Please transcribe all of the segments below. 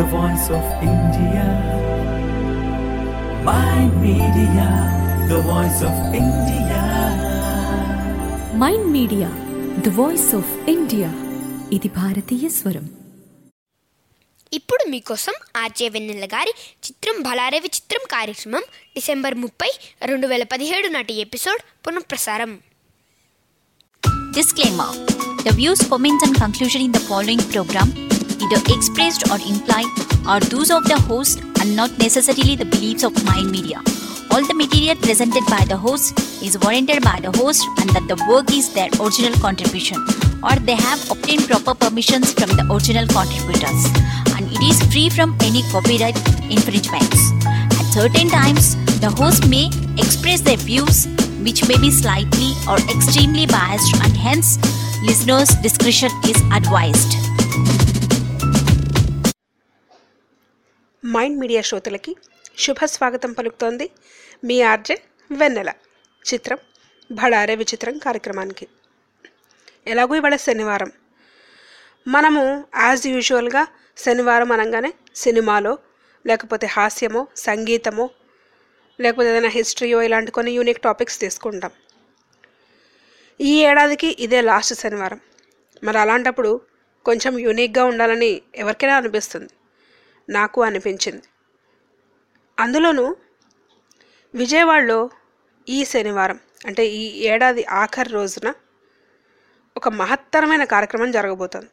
voice of India. Mind Media, the voice of India. Mind Media the voice of India ఇది భారతీయ స్వరం ఇప్పుడు మీకోసం ఆర్జే వెన్నెల గారి చిత్రం బలారే విచిత్రం కార్యక్రమం డిసెంబర్ ముప్పై రెండు వేల పదిహేడు నాటి ఎపిసోడ్ పునఃప్రసారం Disclaimer The views, comments, and conclusion in the following program, either expressed or implied, are those of the host and not necessarily the beliefs of Mind Media. All the material presented by the host is warranted by the host and that the work is their original contribution or they have obtained proper permissions from the original contributors and it is free from any copyright infringements. At certain times, the host may express their views which may be slightly or extremely biased and hence listeners' discretion is advised. Mind Media శ్రోతలకి శుభ స్వాగతం పలుకుతోంది మీ RJ వెన్నెల చిత్రం భడారే విచిత్రం కార్యక్రమానికి ఎలాగో ఇవాళ శనివారం మనము యాజ్ యూజువల్గా శనివారం అనగానే సినిమాలో లేకపోతే హాస్యమో సంగీతమో లేకపోతే ఏదైనా హిస్టరీయో ఇలాంటి కొన్ని యూనిక్ టాపిక్స్ తీసుకుంటాం ఈ ఏడాదికి ఇదే లాస్ట్ శనివారం మరి అలాంటప్పుడు కొంచెం యూనిక్గా ఉండాలని ఎవరికైనా అనిపిస్తుంది నాకు అనిపించింది అందులోనూ విజయవాడలో ఈ శనివారం అంటే ఈ ఏడాది ఆఖరి రోజున ఒక మహత్తరమైన కార్యక్రమం జరగబోతోంది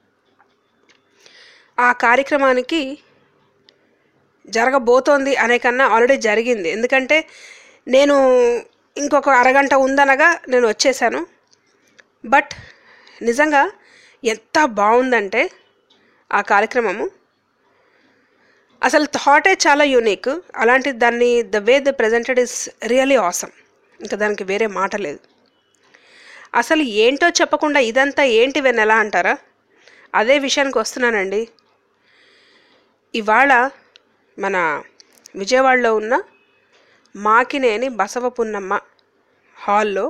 ఆ కార్యక్రమానికి జరగబోతోంది అనే కన్నా ఆల్రెడీ జరిగింది ఎందుకంటే నేను ఇంకొక అరగంట ఉందనగా నేను వచ్చేసాను బట్ నిజంగా ఎంత బాగుందంటే ఆ కార్యక్రమము అసలు థాటే చాలా యూనిక్ అలాంటి దాన్ని the way the presented is really awesome ఇంకా దానికి వేరే మాట లేదు అసలు ఏంటో చెప్పకుండా ఇదంతా ఏంటి వెన్నెలా అంటారా అదే విషయానికి వస్తున్నానండి ఇవాళ మన విజయవాడలో ఉన్న మాకినేని బసవ పున్నమ్మ హాల్లో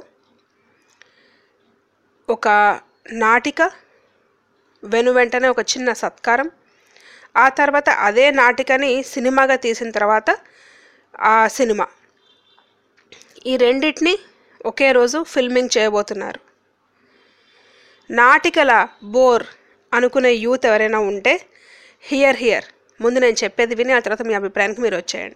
ఒక నాటిక వెను వెంటనే ఒక చిన్న సత్కారం ఆ తర్వాత అదే నాటికని సినిమాగా తీసిన తర్వాత ఆ సినిమా ఈ రెండింటిని ఒకే రోజు ఫిల్మింగ్ చేయబోతున్నారు నాటికల బోర్ అనుకునే యూత్ ఎవరైనా ఉంటే హియర్ హియర్ ముందు నేను చెప్పేది విని ఆ తర్వాత మీ అభిప్రాయానికి మీరు వచ్చేయండి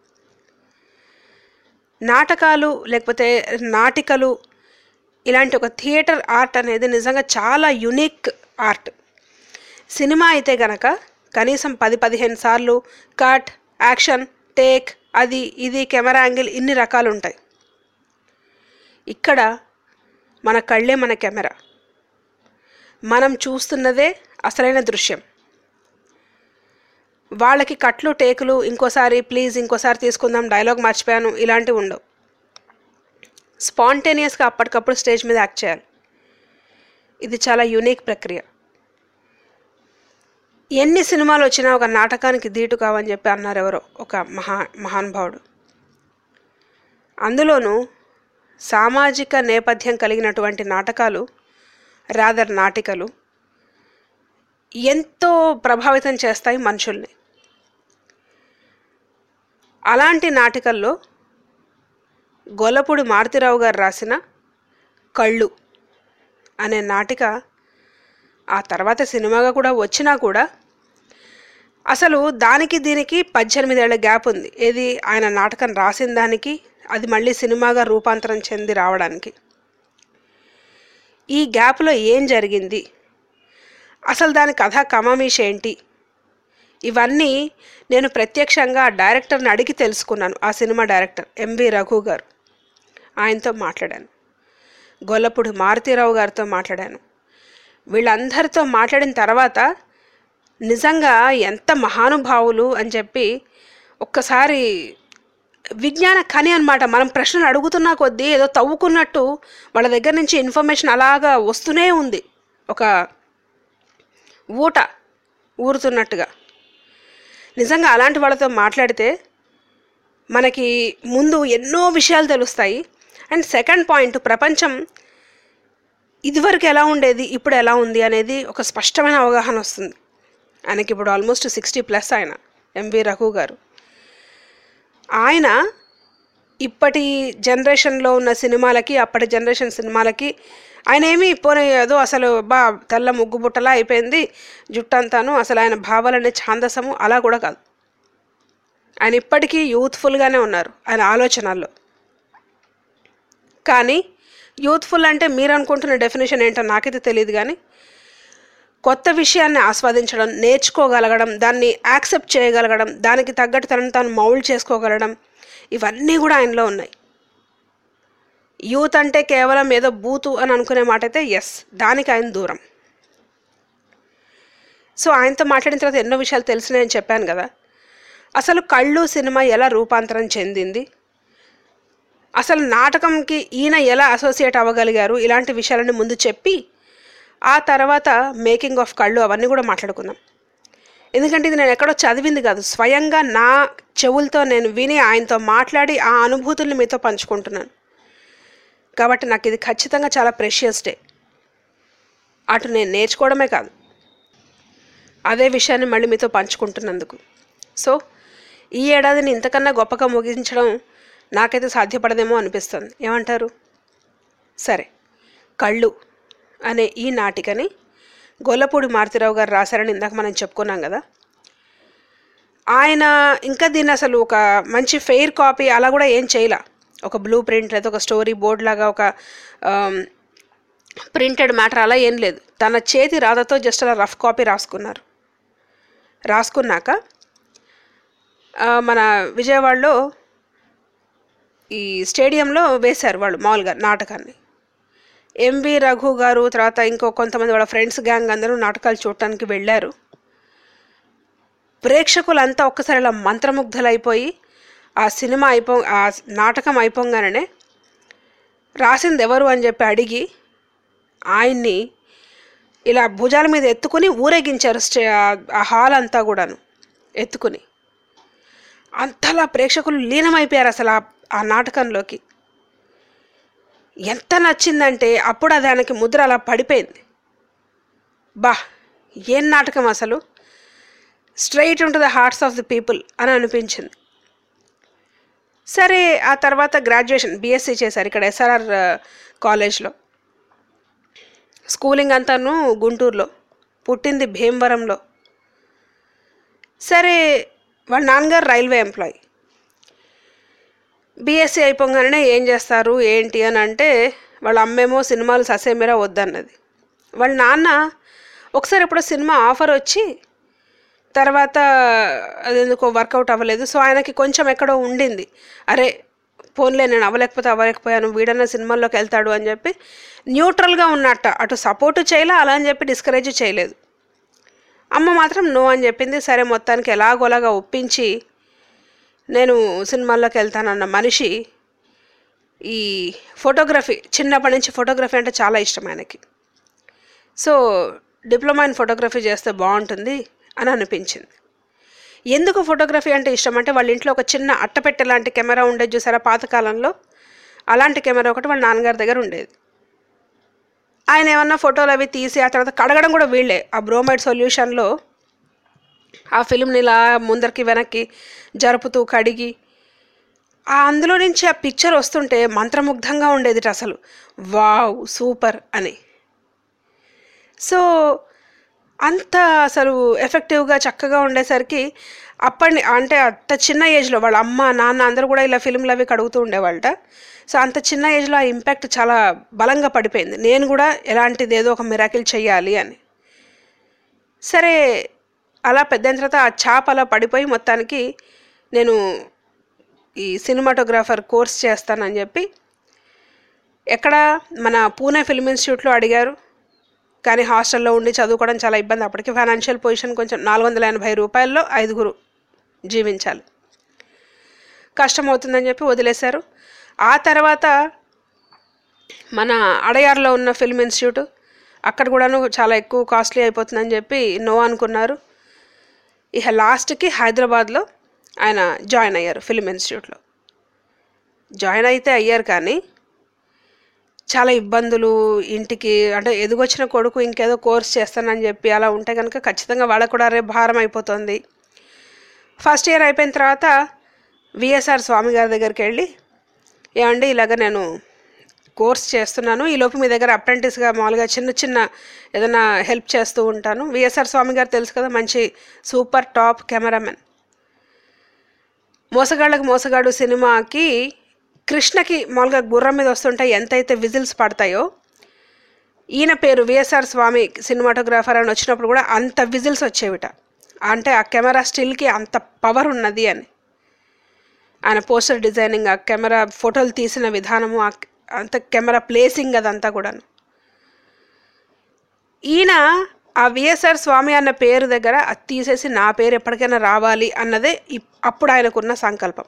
నాటకాలు లేకపోతే నాటికలు ఇలాంటి ఒక థియేటర్ ఆర్ట్ అనేది నిజంగా చాలా యునిక్ ఆర్ట్ సినిమా అయితే గనక కనీసం పది పదిహేను సార్లు కట్ యాక్షన్ టేక్ అది ఇది కెమెరా యాంగిల్ ఇన్ని రకాలు ఉంటాయి ఇక్కడ మన కళ్ళే మన కెమెరా మనం చూస్తున్నదే అసలైన దృశ్యం వాళ్ళకి కట్లు టేకులు ఇంకోసారి ప్లీజ్ ఇంకోసారి తీసుకుందాం డైలాగ్ మర్చిపోయాను ఇలాంటివి ఉండవు స్పాంటేనియస్గా అప్పటికప్పుడు స్టేజ్ మీద యాక్ట్ చేయాలి ఇది చాలా యూనిక్ ప్రక్రియ ఎన్ని సినిమాలు వచ్చినా ఒక నాటకానికి ధీటు కావని చెప్పి అన్నారు ఎవరో ఒక మహా మహానుభావుడు అందులోనూ సామాజిక నేపథ్యం కలిగినటువంటి నాటకాలు రాదర్ నాటికలు ఎంతో ప్రభావితం చేస్తాయి మనుషుల్ని అలాంటి నాటికల్లో గొల్లపూడి మారుతిరావు గారు రాసిన కళ్ళు అనే నాటిక ఆ తర్వాత సినిమాగా కూడా వచ్చినా కూడా అసలు దానికి దీనికి పద్దెనిమిదేళ్ల గ్యాప్ ఉంది ఏది ఆయన నాటకం రాసిన దానికి అది మళ్ళీ సినిమాగా రూపాంతరం చెంది రావడానికి ఈ గ్యాప్లో ఏం జరిగింది అసలు దాని కథ కమామీష్ ఏంటి ఇవన్నీ నేను ప్రత్యక్షంగా ఆ డైరెక్టర్ని అడిగి తెలుసుకున్నాను ఆ సినిమా డైరెక్టర్ ఎంవి రఘు గారు ఆయనతో మాట్లాడాను గొల్లపూడి మారుతీరావు గారితో మాట్లాడాను వీళ్ళందరితో మాట్లాడిన తర్వాత నిజంగా ఎంత మహానుభావులు అని చెప్పి ఒక్కసారి విజ్ఞాన కని అనమాట మనం ప్రశ్నలు అడుగుతున్నా కొద్దీ ఏదో తవ్వుకున్నట్టు వాళ్ళ దగ్గర నుంచి ఇన్ఫర్మేషన్ అలాగా వస్తూనే ఉంది ఒక ఊట ఊరుతున్నట్టుగా నిజంగా అలాంటి వాళ్ళతో మాట్లాడితే మనకి ముందు ఎన్నో విషయాలు తెలుస్తాయి అండ్ సెకండ్ పాయింట్ ప్రపంచం ఇదివరకు ఎలా ఉండేది ఇప్పుడు ఎలా ఉంది అనేది ఒక స్పష్టమైన అవగాహన వస్తుంది ఆయనకి ఇప్పుడు ఆల్మోస్ట్ సిక్స్టీ ప్లస్ ఆయన ఎంవి రఘు గారు ఆయన ఇప్పటి జనరేషన్లో ఉన్న సినిమాలకి అప్పటి జనరేషన్ సినిమాలకి ఆయన ఏమీ పోనీ ఏదో అసలు బా తెల్ల ముగ్గు బుట్టలా అయిపోయింది జుట్టంతాను అసలు ఆయన భావాలనే ఛాందసము అలా కూడా కాదు ఆయన ఇప్పటికీ యూత్ఫుల్గానే ఉన్నారు ఆయన ఆలోచనల్లో కానీ యూత్ఫుల్ అంటే మీరు అనుకుంటున్న డెఫినేషన్ ఏంటో నాకైతే తెలియదు కానీ కొత్త విషయాన్ని ఆస్వాదించడం నేర్చుకోగలగడం దాన్ని యాక్సెప్ట్ చేయగలగడం దానికి తగ్గట్టు తనను తాను మౌల్డ్ చేసుకోగలగడం ఇవన్నీ కూడా ఆయనలో ఉన్నాయి యూత్ అంటే కేవలం ఏదో బూతు అని అనుకునే మాట అయితే ఎస్ దానికి ఆయన దూరం సో ఆయనతో మాట్లాడిన తర్వాత ఎన్నో విషయాలు తెలిసినాయని చెప్పాను కదా అసలు కళ్ళు సినిమా ఎలా రూపాంతరం చెందింది అసలు నాటకంకి ఈయన ఎలా అసోసియేట్ అవ్వగలిగారు ఇలాంటి విషయాలని ముందు చెప్పి ఆ తర్వాత మేకింగ్ ఆఫ్ కళ్ళు అవన్నీ కూడా మాట్లాడుకుందాం ఎందుకంటే ఇది నేను ఎక్కడో చదివింది కాదు స్వయంగా నా చెవులతో నేను విని ఆయనతో మాట్లాడి ఆ అనుభూతుల్ని మీతో పంచుకుంటున్నాను కాబట్టి నాకు ఇది ఖచ్చితంగా చాలా ప్రెషియస్ డే అటు నేను నేర్చుకోవడమే కాదు అదే విషయాన్ని మళ్ళీ మీతో పంచుకుంటున్నందుకు సో ఈ ఏడాదిని ఇంతకన్నా గొప్పగా ముగించడం నాకైతే సాధ్యపడదేమో అనిపిస్తుంది ఏమంటారు సరే కళ్ళు అనే ఈ నాటికని గొల్లపూడి మారుతిరావు గారు రాశారని ఇందాక మనం చెప్పుకున్నాం కదా ఆయన ఇంకా దీన్ని అసలు ఒక మంచి ఫెయిర్ కాపీ అలా కూడా ఏం చేయలే ఒక బ్లూ ప్రింట్ లేదా ఒక స్టోరీ బోర్డ్ లాగా ఒక ప్రింటెడ్ మ్యాటర్ అలా ఏం లేదు తన చేతి రాతతో జస్ట్ అలా రఫ్ కాపీ రాసుకున్నారు రాసుకున్నాక ఆ, మన విజయవాడలో ఈ స్టేడియంలో వేశారు వాళ్ళు మామూలుగా నాటకాన్ని ఎంవి రఘు గారు తర్వాత ఇంకో కొంతమంది వాళ్ళ ఫ్రెండ్స్ గ్యాంగ్ అందరూ నాటకాలు చూడటానికి వెళ్ళారు ప్రేక్షకులంతా ఒక్కసారి ఇలా మంత్రముగ్ధులైపోయి ఆ సినిమా అయిపో ఆ నాటకం అయిపోగానే రాసింది ఎవరు అని చెప్పి అడిగి ఆయన్ని ఇలా భుజాల మీద ఎత్తుకుని ఊరేగించారు స్టే ఆ- ఆ హాల్ అంతా కూడాను ఎత్తుకుని అంతలా ప్రేక్షకులు లీనమైపోయారు అసలు ఆ- ఆ నాటకంలోకి ఎంత నచ్చిందంటే అప్పుడు అది ఆయనకి ముద్ర అలా పడిపోయింది బా ఏం నాటకం అసలు straight into the hearts of the people అని అనిపించింది సరే ఆ తర్వాత గ్రాడ్యుయేషన్ బీఎస్సీ చేశారు ఇక్కడ ఎస్ఆర్ఆర్ కాలేజ్లో స్కూలింగ్ అంతాను గుంటూరులో పుట్టింది భీమవరంలో సరే వాళ్ళ నాన్నగారు రైల్వే ఎంప్లాయీ బీఎస్సీ అయిపోగానే ఏం చేస్తారు ఏంటి అని అంటే వాళ్ళ అమ్మేమో సినిమాలు ససేమిరా వద్దన్నది వాళ్ళ నాన్న ఒకసారి ఎప్పుడో సినిమా ఆఫర్ వచ్చి తర్వాత అది ఎందుకో వర్కౌట్ అవ్వలేదు సో ఆయనకి కొంచెం ఎక్కడో ఉండింది అరే పోన్లే నేను అవ్వలేకపోతే అవ్వలేకపోయాను వీడన్న సినిమాల్లోకి వెళ్తాడు అని చెప్పి న్యూట్రల్గా ఉన్నట్ట అటు సపోర్టు చేయలే అలా అని చెప్పి డిస్కరేజ్ చేయలేదు అమ్మ మాత్రం నో అని చెప్పింది సరే మొత్తానికి ఎలాగోలాగా ఒప్పించి నేను సినిమాల్లోకి వెళ్తానన్న మనిషి ఈ ఫోటోగ్రఫీ చిన్నప్పటి నుంచి ఫోటోగ్రఫీ అంటే చాలా ఇష్టం ఆయనకి సో డిప్లొమా ఇన్ ఫోటోగ్రఫీ చేస్తే బాగుంటుంది అని అనిపించింది ఎందుకు ఫోటోగ్రఫీ అంటే ఇష్టం అంటే వాళ్ళ ఇంట్లో ఒక చిన్న అట్టపెట్టె లాంటి కెమెరా ఉండేది చూసారా పాతకాలంలో అలాంటి కెమెరా ఒకటి వాళ్ళ నాన్నగారి దగ్గర ఉండేది ఆయన ఏమన్నా ఫోటోలు అవి తీసి ఆ తర్వాత కడగడం కూడా వీళ్ళే ఆ బ్రోమైడ్ సొల్యూషన్లో ఆ ఫిల్మ్ని ఇలా ముందరికి వెనక్కి జరుపుతూ కడిగి ఆ అందులో నుంచి ఆ పిక్చర్ వస్తుంటే మంత్రముగ్ధంగా ఉండేది అసలు వావ్ సూపర్ అని సో అంత అసలు ఎఫెక్టివ్గా చక్కగా ఉండేసరికి అప్పటి అంటే అంత చిన్న ఏజ్లో వాళ్ళ అమ్మ నాన్న అందరూ కూడా ఇలా ఫిల్మ్లు అవి కడుగుతూ ఉండేవాళ్ళట సో అంత చిన్న ఏజ్లో ఆ ఇంపాక్ట్ చాలా బలంగా పడిపోయింది నేను కూడా ఎలాంటిది ఏదో ఒక మిరాకిల్ చెయ్యాలి అని సరే అలా పెద్ద తర్వాత ఆ చాప్ అలా పడిపోయి మొత్తానికి నేను ఈ సినిమాటోగ్రాఫర్ కోర్స్ చేస్తానని చెప్పి ఎక్కడ మన పూణే ఫిల్మ్ ఇన్స్టిట్యూట్లో అడిగారు కానీ హాస్టల్లో ఉండి చదువుకోవడం చాలా ఇబ్బంది అప్పటికి ఫైనాన్షియల్ పొజిషన్ కొంచెం నాలుగు వందల ఎనభై రూపాయల్లో ఐదుగురు జీవించాలి కష్టం అవుతుందని చెప్పి వదిలేశారు ఆ తర్వాత మన అడయార్లో ఉన్న ఫిల్మ్ ఇన్స్టిట్యూట్ అక్కడ కూడాను చాలా ఎక్కువ కాస్ట్లీ అయిపోతుందని చెప్పి నో అనుకున్నారు ఇక లాస్ట్కి హైదరాబాద్లో ఆయన జాయిన్ అయ్యారు ఫిల్మ్ ఇన్స్టిట్యూట్లో జాయిన్ అయితే అయ్యారు కానీ చాలా ఇబ్బందులు ఇంటికి అంటే ఎదుగొచ్చిన కొడుకు ఇంకేదో కోర్స్ చేస్తానని చెప్పి అలా ఉంటే కనుక ఖచ్చితంగా వాళ్ళకు కూడా రే భారం అయిపోతుంది ఫస్ట్ ఇయర్ అయిపోయిన తర్వాత విఎస్ఆర్ స్వామి గారి దగ్గరికి వెళ్ళి ఏమండి ఇలాగ నేను కోర్స్ చేస్తున్నాను ఈ లోపు మీ దగ్గర అప్రెంటిస్గా మామూలుగా చిన్న చిన్న ఏదైనా హెల్ప్ చేస్తూ ఉంటాను విఎస్ఆర్ స్వామి గారు తెలుసు కదా మంచి సూపర్ టాప్ కెమెరామెన్ మోసగాళ్ళకు మోసగాడు సినిమాకి కృష్ణకి మామూలుగా గుర్రం మీద వస్తుంటే ఎంతైతే విజిల్స్ పడతాయో ఈయన పేరు విఎస్ఆర్ స్వామి సినిమాటోగ్రాఫర్ అని వచ్చినప్పుడు కూడా అంత విజిల్స్ వచ్చేవిట అంటే ఆ కెమెరా స్టిల్కి అంత పవర్ ఉన్నది అని ఆయన పోస్టర్ డిజైనింగ్ ఆ కెమెరా ఫోటోలు తీసిన విధానము ఆ అంత కెమెరా ప్లేసింగ్ అదంతా కూడాను ఈయన ఆ విఎస్ఆర్ స్వామి అన్న పేరు దగ్గర అది తీసేసి నా పేరు ఎప్పటికైనా రావాలి అన్నదే ఇప్- అప్పుడు ఆయనకున్న సంకల్పం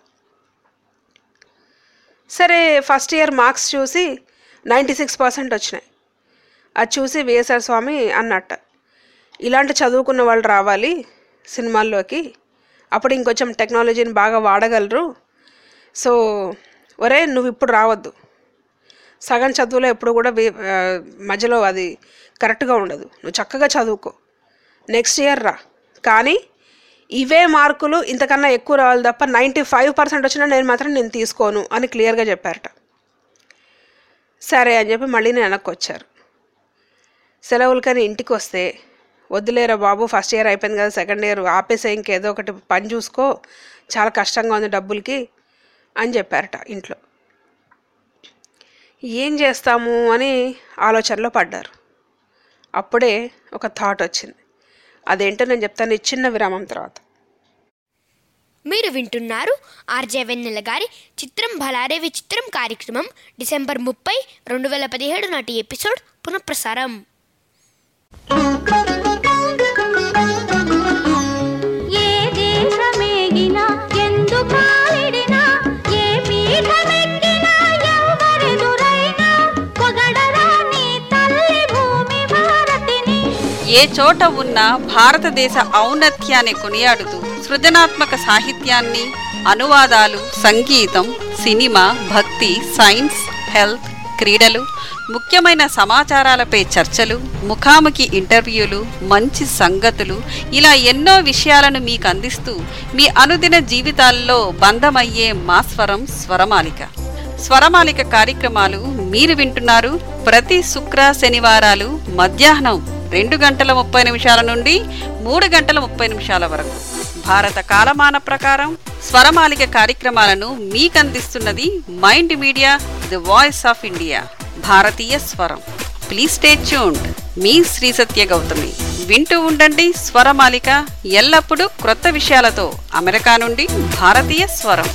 సరే ఫస్ట్ ఇయర్ మార్క్స్ చూసి నైంటీ సిక్స్ పర్సెంట్ వచ్చినాయి అది చూసి విఎస్ఆర్ స్వామి అన్నట్ట ఇలాంటి చదువుకున్న వాళ్ళు రావాలి సినిమాల్లోకి అప్పుడు ఇంకొంచెం టెక్నాలజీని బాగా వాడగలరు సో ఒరే నువ్వు ఇప్పుడు రావద్దు సగం చదువులో ఎప్పుడు కూడా వే- ఆ, మధ్యలో అది కరెక్ట్గా ఉండదు నువ్వు చక్కగా చదువుకో నెక్స్ట్ ఇయర్ రా కానీ ఇవే మార్కులు ఇంతకన్నా ఎక్కువ రావాలి తప్ప నైంటీ ఫైవ్ పర్సెంట్ వచ్చినా నేను మాత్రం నేను తీసుకోను అని క్లియర్గా చెప్పారట సరే అని చెప్పి మళ్ళీ నేను వెనక్కి వచ్చారు సెలవులకని ఇంటికి వస్తే వద్దులేరా బాబు ఫస్ట్ ఇయర్ అయిపోయింది కదా సెకండ్ ఇయర్ ఆపేసే ఇంకేదో ఒకటి పని చూసుకో చాలా కష్టంగా ఉంది డబ్బులకి అని చెప్పారట ఇంట్లో ఏం చేస్తాము అని ఆలోచనలో పడ్డారు అప్పుడే ఒక థాట్ వచ్చింది అదేంటో నేను చెప్తాను ఈ చిన్న విరామం తర్వాత మీరు వింటున్నారు ఆర్జే వెన్నెల గారి చిత్రం భలారే విచిత్రం కార్యక్రమం డిసెంబర్ ముప్పై రెండు వేల పదిహేడు నాటి ఎపిసోడ్ పునఃప్రసారం ఏ దేశమేగినా ఎందు కాలిడినా ఏ పీఠమెక్కినా ఎవరెదురైనా పొగడరా నీ తల్లి భూమి భారతిని ఏ చోట ఉన్న భారతదేశ ఔన్నత్యాన్ని కొనియాడుతూ సృజనాత్మక సాహిత్యాన్ని అనువాదాలు సంగీతం సినిమా భక్తి సైన్స్ హెల్త్ క్రీడలు ముఖ్యమైన సమాచారాలపై చర్చలు ముఖాముఖి ఇంటర్వ్యూలు మంచి సంగతులు ఇలా ఎన్నో విషయాలను మీకు అందిస్తూ మీ అనుదిన జీవితాల్లో బంధమయ్యే మా స్వరం స్వరమాలిక స్వరమాలిక కార్యక్రమాలు మీరు వింటున్నారు ప్రతి శుక్ర శనివారాలు మధ్యాహ్నం రెండు గంటల ముప్పై నిమిషాల నుండి మూడు గంటల ముప్పై నిమిషాల వరకు భారత కాలమాన ప్రకారం స్వరమాలిక కార్యక్రమాలను మీకు అందిస్తున్నది Mind Media the voice of India భారతీయ స్వరం ప్లీజ్ స్టే ట్యూన్డ్ మీ శ్రీ సత్య గౌతమి వింటూ ఉండండి స్వరమాలిక ఎల్లప్పుడూ క్రొత్త విషయాలతో అమెరికా నుండి భారతీయ స్వరం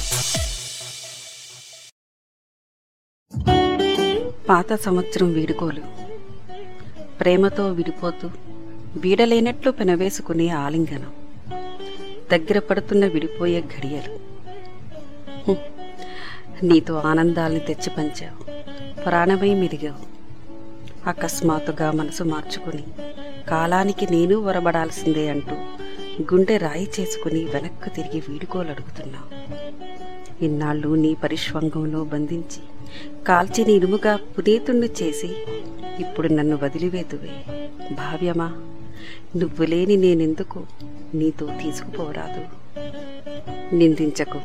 పాత సంవత్సరం వీడుకోలు ప్రేమతో విడిపోతూ వీడలేనట్లు పెనవేసుకునే ఆలింగనం దగ్గర పడుతున్న విడిపోయే ఘడియలు హ్మ్. నీతో ఆనందాల్ని తెచ్చి పంచావు ప్రాణమై మెరిగావు అకస్మాత్తుగా మనసు మార్చుకుని కాలానికి నేను వరబడాల్సిందే అంటూ గుండె రాయి చేసుకుని వెనక్కు తిరిగి వీడుకోలడుగుతున్నావు ఇన్నాళ్ళు నీ పరిష్వంగంలో బంధించి కాల్చిని ఇనుముగా పునీతుణ్ణి చేసి ఇప్పుడు నన్ను వదిలివేతువే భావ్యమా నువ్వు లేని నేనెందుకు నీతో తీసుకుపోరాదు నిందించకు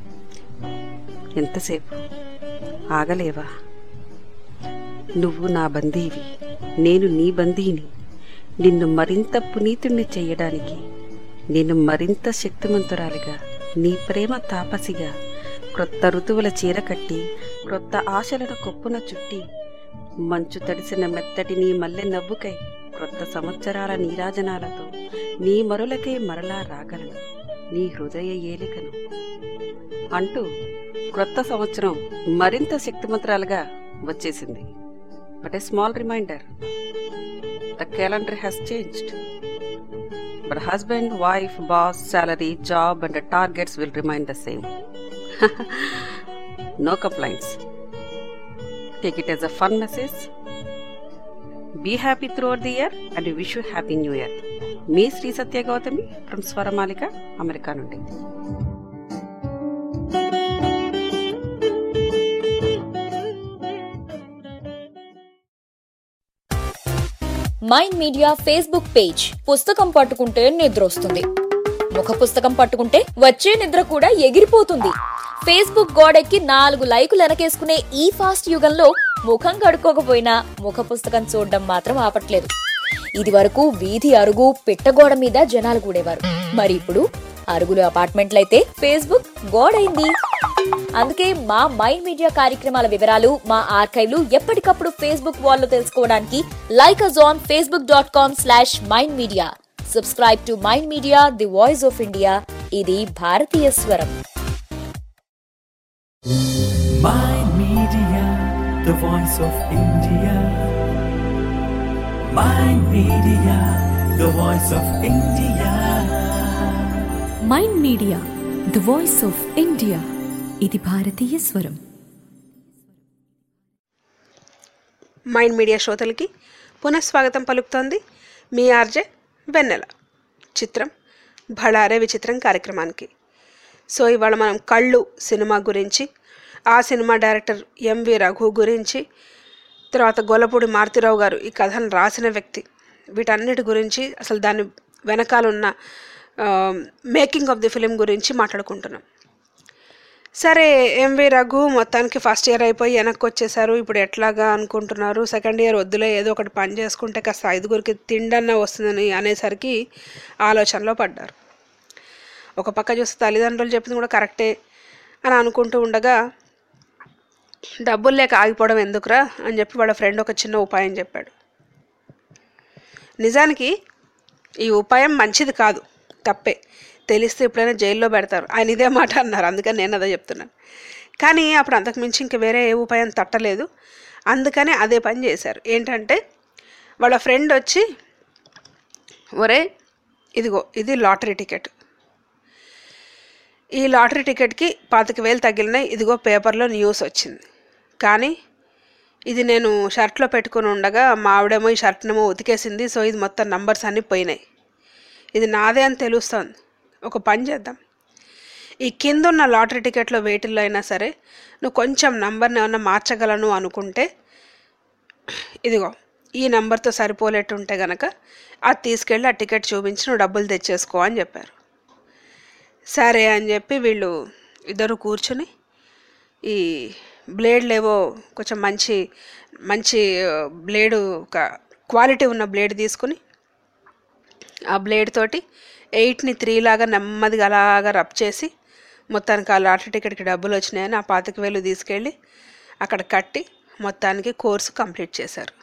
ఎంతసేపు ఆగలేవా నువ్వు నా బందీవి నేను నీ బందీని నిన్ను మరింత పునీతుణ్ణి చెయ్యడానికి నేను మరింత శక్తిమంతురాలిగా నీ ప్రేమ తాపసిగా క్రొత్త ఋతువుల చీర కట్టి క్రొత్త ఆశలను కొప్పున చుట్టి మంచు తడిసిన మెత్తటి నీ మల్లె నవ్వుకై క్రొత్త సంవత్సరాల నీరాజనాలతో నీ మరులకై మరలా రాగలను నీ హృదయ ఏలికను అంటూ క్రొత్త సంవత్సరం మరింత శక్తిమంతురాలుగా వచ్చేసింది but a small reminder the calendar has changed but husband wife boss salary job and targets will remain the same no complaints. Take it as a fun message. Be happy throughout the year and we wish you happy new year. మీ Sri Satya Gautami from Swaramalika America నుండి Mind Media Facebook page పుస్తకం పట్టుకుంటే నిద్ర వస్తుంది ముఖ పుస్తకం పట్టుకుంటే వచ్చే నిద్ర కూడా ఎగిరిపోతుంది ఫేస్బుక్ గోడెక్కి నాలుగు లైకులు వెనకేసుకునే ఈ ఫాస్ట్ యుగంలో ముఖం కడుక్కోకపోయినా ముఖ పుస్తకం చూడడం మాత్రం ఆపట్లేదు ఇది వరకు వీధి అరుగు పిట్టగోడ మీద జనాలు కూడేవారు మరి ఇప్పుడు అరుగులు అపార్ట్మెంట్లయితే ఫేస్బుక్ గోడైంది అందుకే మా మైండ్ మీడియా కార్యక్రమాల వివరాలు మా ఆర్కైవ్లు ఎప్పటికప్పుడు ఫేస్బుక్ వాల్లో తెలుసుకోవడానికి like us on Facebook dot com slash Mind Media subscribe to Mind Media the voice of India ఇది భారతీయ స్వరం Mind Media, the voice of India. Mind Media, the voice of India. Mind Media the voice of India ఇది భారతీయ స్వరం mind Media శ్రోతలకి పునఃస్వాగతం పలుకుతోంది మీ RJ వెన్నెల చిత్రం భళారే విచిత్రం కార్యక్రమానికి సో ఇవాళ మనం కళ్ళు సినిమా గురించి ఆ సినిమా డైరెక్టర్ ఎంవి రఘు గురించి తర్వాత గొల్లపూడి మారుతిరావు గారు ఈ కథను రాసిన వ్యక్తి వీటన్నిటి గురించి అసలు దాని వెనకాలన్న మేకింగ్ ఆఫ్ ది ఫిలిం గురించి మాట్లాడుకుంటున్నాం సరే ఎంవి రఘు మొత్తానికి ఫస్ట్ ఇయర్ అయిపోయి వెనక్కి వచ్చేసారు ఇప్పుడు ఎట్లాగా అనుకుంటున్నారు సెకండ్ ఇయర్ వద్దులే ఏదో ఒకటి పని చేసుకుంటే కాస్త ఐదుగురికి తిండన్న వస్తుందని అనేసరికి ఆలోచనలో పడ్డారు ఒక పక్క చూస్తే తల్లిదండ్రులు చెప్పింది కూడా కరెక్టే అని అనుకుంటూ ఉండగా డబ్బులు లేక ఆగిపోవడం ఎందుకురా అని చెప్పి వాళ్ళ ఫ్రెండ్ ఒక చిన్న ఉపాయం చెప్పాడు నిజానికి ఈ ఉపాయం మంచిది కాదు తప్పే తెలిస్తే ఎప్పుడైనా జైల్లో పెడతారు ఆయన ఇదే మాట అన్నారు అందుకని నేను అదే చెప్తున్నాను కానీ అప్పుడు అంతకు మించి ఇంక వేరే ఏ ఉపాయం తట్టలేదు అందుకనే అదే పని చేశారు ఏంటంటే వాళ్ళ ఫ్రెండ్ వచ్చి ఒరే ఇదిగో ఇది లాటరీ టికెట్ ఈ లాటరీ టికెట్కి పాతిక వేలు తగిలినాయి ఇదిగో పేపర్లో న్యూస్ వచ్చింది కానీ ఇది నేను షర్ట్లో పెట్టుకుని ఉండగా మా ఆవిడేమో ఈ షర్ట్నేమో ఉతికేసింది సో ఇది మొత్తం నంబర్స్ అన్నీ పోయినాయి ఇది నాదే అని తెలుస్తోంది ఒక పని చేద్దాం ఈ కింద ఉన్న లాటరీ టికెట్లో వేటిల్లో అయినా సరే నువ్వు కొంచెం నంబర్ని ఏమన్నా మార్చగలను అనుకుంటే ఇదిగో ఈ నెంబర్తో సరిపోలేట్టు ఉంటే గనక అది తీసుకెళ్ళి ఆ టికెట్ చూపించి నువ్వు డబ్బులు తెచ్చేసుకో అని చెప్పారు సరే అని చెప్పి వీళ్ళు ఇద్దరు కూర్చుని ఈ బ్లేడ్లు ఏవో కొంచెం మంచి మంచి బ్లేడు ఒక క్వాలిటీ ఉన్న బ్లేడ్ తీసుకుని ఆ బ్లేడ్ తోటి ఎయిట్ని త్రీ లాగా నెమ్మదిగా అలాగా రబ్ చేసి మొత్తానికి ఆ లాటరీ టికెట్కి డబ్బులు వచ్చినాయని ఆ పాతిక వేలు తీసుకెళ్ళి అక్కడ కట్టి మొత్తానికి కోర్సు కంప్లీట్ చేశారు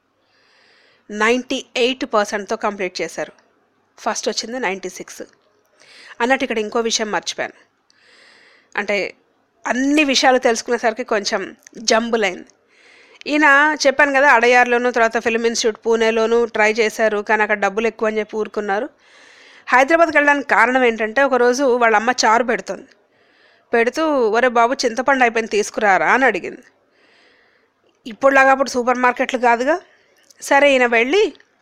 నైంటీ ఎయిట్ పర్సెంట్తో కంప్లీట్ చేశారు ఫస్ట్ వచ్చింది నైంటీ సిక్స్ అన్నట్టు ఇక్కడ ఇంకో విషయం మర్చిపోయాను అంటే అన్ని విషయాలు తెలుసుకునేసరికి కొంచెం జంబులైంది ఈయన చెప్పాను కదా అడయార్లోను తర్వాత ఫిలిం ఇన్స్టిట్యూట్ పూణేలోను ట్రై చేశారు కానీ అక్కడ డబ్బులు ఎక్కువ అని చెప్పి ఊరుకున్నారు హైదరాబాద్కి వెళ్ళడానికి కారణం ఏంటంటే ఒకరోజు వాళ్ళ అమ్మ చారు పెడుతుంది పెడుతూ ఒరే బాబు చింతపండు అయిపోయింది తీసుకురారా అని అడిగింది ఇప్పుడులాగా అప్పుడు సూపర్ మార్కెట్లు కాదుగా సరే ఈయన వెళ్ళి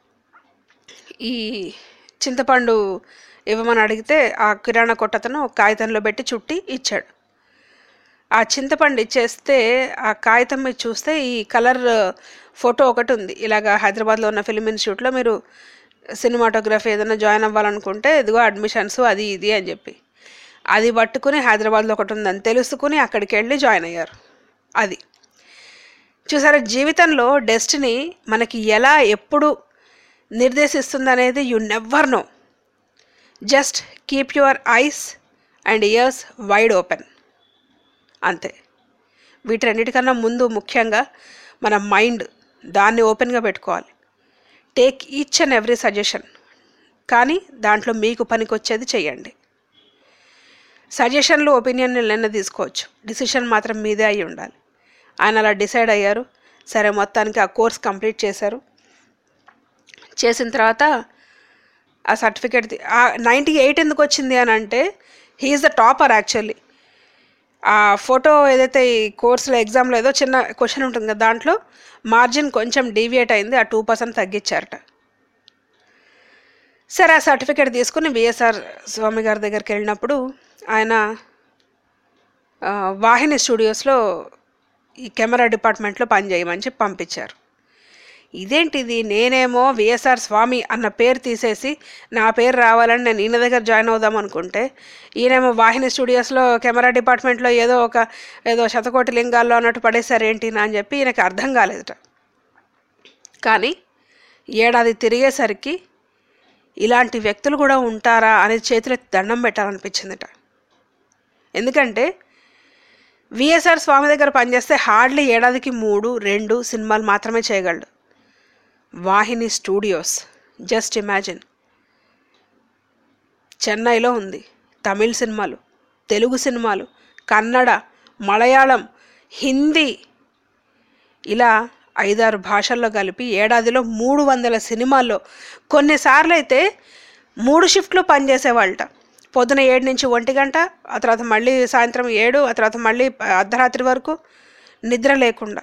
ఈ చింతపండు ఇవ్వమని అడిగితే ఆ కిరాణా కొట్టతను ఒక కాగితంలో పెట్టి చుట్టి ఇచ్చాడు ఆ చింతపండు ఇచ్చేస్తే ఆ కాగితం మీద చూస్తే ఈ కలర్ ఫోటో ఒకటి ఉంది ఇలాగ హైదరాబాద్లో ఉన్న ఫిలిం ఇన్స్టిట్యూట్లో మీరు సినిమాటోగ్రఫీ ఏదైనా జాయిన్ అవ్వాలనుకుంటే ఇదిగో అడ్మిషన్స్ అది ఇది అని చెప్పి అది పట్టుకుని హైదరాబాద్లో ఒకటి ఉందని తెలుసుకుని అక్కడికి వెళ్ళి జాయిన్ అయ్యారు అది చూసారా జీవితంలో డెస్టినీ మనకి ఎలా ఎప్పుడు నిర్దేశిస్తుంది అనేది you never know just keep your eyes and ears wide open అంతే వీటన్నిటికన్నా ముందు ముఖ్యంగా మన మైండ్ దాన్ని ఓపెన్గా పెట్టుకోవాలి take each and every suggestion కానీ దాంట్లో మీకు పనికొచ్చేది చెయ్యండి సజెషన్లు ఒపీనియన్ నిన్న తీసుకోవచ్చు డిసిషన్ మాత్రం మీదే అయి ఉండాలి ఆయన అలా డిసైడ్ అయ్యారు సరే మొత్తానికి ఆ కోర్స్ కంప్లీట్ చేశారు చేసిన తర్వాత ఆ సర్టిఫికేట్ నైంటీ ఎయిట్ ఎందుకు వచ్చింది అని అంటే హీఈస్ ద టాపర్ యాక్చువల్లీ ఆ ఫోటో ఏదైతే ఈ కోర్సులో ఎగ్జామ్లో ఏదో చిన్న క్వశ్చన్ ఉంటుంది కదా దాంట్లో మార్జిన్ కొంచెం డీవియేట్ అయింది ఆ టూ పర్సెంట్ తగ్గించారట సరే ఆ సర్టిఫికేట్ తీసుకుని విఎస్ఆర్ స్వామి గారి దగ్గరికి వెళ్ళినప్పుడు ఆయన ఆ, వాహిని స్టూడియోస్లో ఈ కెమెరా డిపార్ట్మెంట్లో పనిచేయమని చెప్పి పంపించారు ఇదేంటిది నేనేమో విఎస్ఆర్ స్వామి అన్న పేరు తీసేసి నా పేరు రావాలని నేను ఈయన దగ్గర జాయిన్ అవుదాం అనుకుంటే ఈయనేమో వాహిని స్టూడియోస్లో కెమెరా డిపార్ట్మెంట్లో ఏదో ఒక ఏదో శతకోటి లింగాల్లో అన్నట్టు పడేశారు ఏంటి నా అని చెప్పి ఈయనకి అర్థం కాలేదట కానీ ఏడాది తిరిగేసరికి ఇలాంటి వ్యక్తులు కూడా ఉంటారా అనేది చేతులెత్తి దండం పెట్టాలనిపించిందట ఎందుకంటే విఎస్ఆర్ స్వామి దగ్గర పనిచేస్తే హార్డ్లీ ఏడాదికి మూడు రెండు సినిమాలు మాత్రమే చేయగలడు వాహిని స్టూడియోస్ జస్ట్ ఇమాజిన్ చెన్నైలో ఉంది తమిళ్ సినిమాలు తెలుగు సినిమాలు కన్నడ మలయాళం హిందీ ఇలా ఐదారు భాషల్లో కలిపి ఏడాదిలో మూడు వందల సినిమాల్లో కొన్నిసార్లు అయితే మూడు షిఫ్ట్లు పనిచేసేవాళ్ళట పొద్దున ఏడు నుంచి ఒంటి గంట ఆ తర్వాత మళ్ళీ సాయంత్రం ఏడు ఆ తర్వాత మళ్ళీ అర్ధరాత్రి వరకు నిద్ర లేకుండా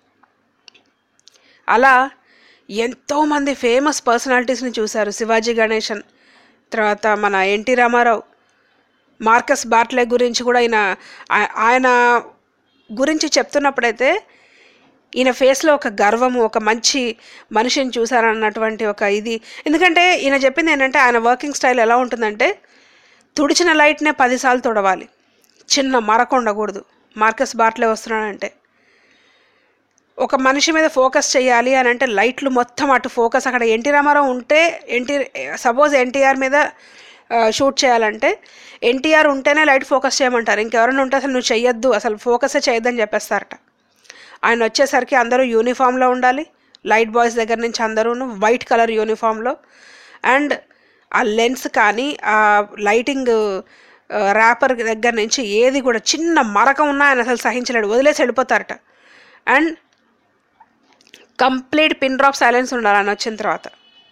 అలా ఎంతోమంది ఫేమస్ పర్సనాలిటీస్ని చూశారు శివాజీ గణేశన్ తర్వాత మన ఎన్టీ రామారావు మార్కస్ బార్ట్లే గురించి కూడా ఈయన ఆ- ఆయన గురించి చెప్తున్నప్పుడైతే ఈయన ఫేస్లో ఒక గర్వము ఒక మంచి మనిషిని చూశారన్నటువంటి ఒక ఇది ఎందుకంటే ఈయన చెప్పింది ఏంటంటే ఆయన వర్కింగ్ స్టైల్ ఎలా ఉంటుందంటే తుడిచిన లైట్నే పదిసార్లు తుడవాలి చిన్న మరక ఉండకూడదు మార్కస్ బార్ట్లే వస్తున్నాడంటే ఒక మనిషి మీద ఫోకస్ చేయాలి అని అంటే లైట్లు మొత్తం అటు ఫోకస్ అక్కడ ఎన్టీ రామారావు ఉంటే ఎన్టీ సపోజ్ ఎన్టీఆర్ మీద ఆ, షూట్ చేయాలంటే ఎన్టీఆర్ ఉంటేనే లైట్ ఫోకస్ చేయమంటారు ఇంకెవరైనా ఉంటే అసలు నువ్వు చెయ్యొద్దు అసలు ఫోకసే చేయొద్దని చెప్పేస్తారట ఆయన వచ్చేసరికి అందరూ యూనిఫామ్లో ఉండాలి లైట్ బాయ్స్ దగ్గర నుంచి అందరూ వైట్ కలర్ యూనిఫామ్లో అండ్ ఆ లెన్స్ కానీ ఆ లైటింగ్ ర్యాపర్ దగ్గర నుంచి ఏది కూడా చిన్న మరక ఉన్నా ఆయన అసలు సహించలేడు వదిలేసి వెళ్ళిపోతారట and complete pin drop silence ఉండాలి ఆయన వచ్చిన తర్వాత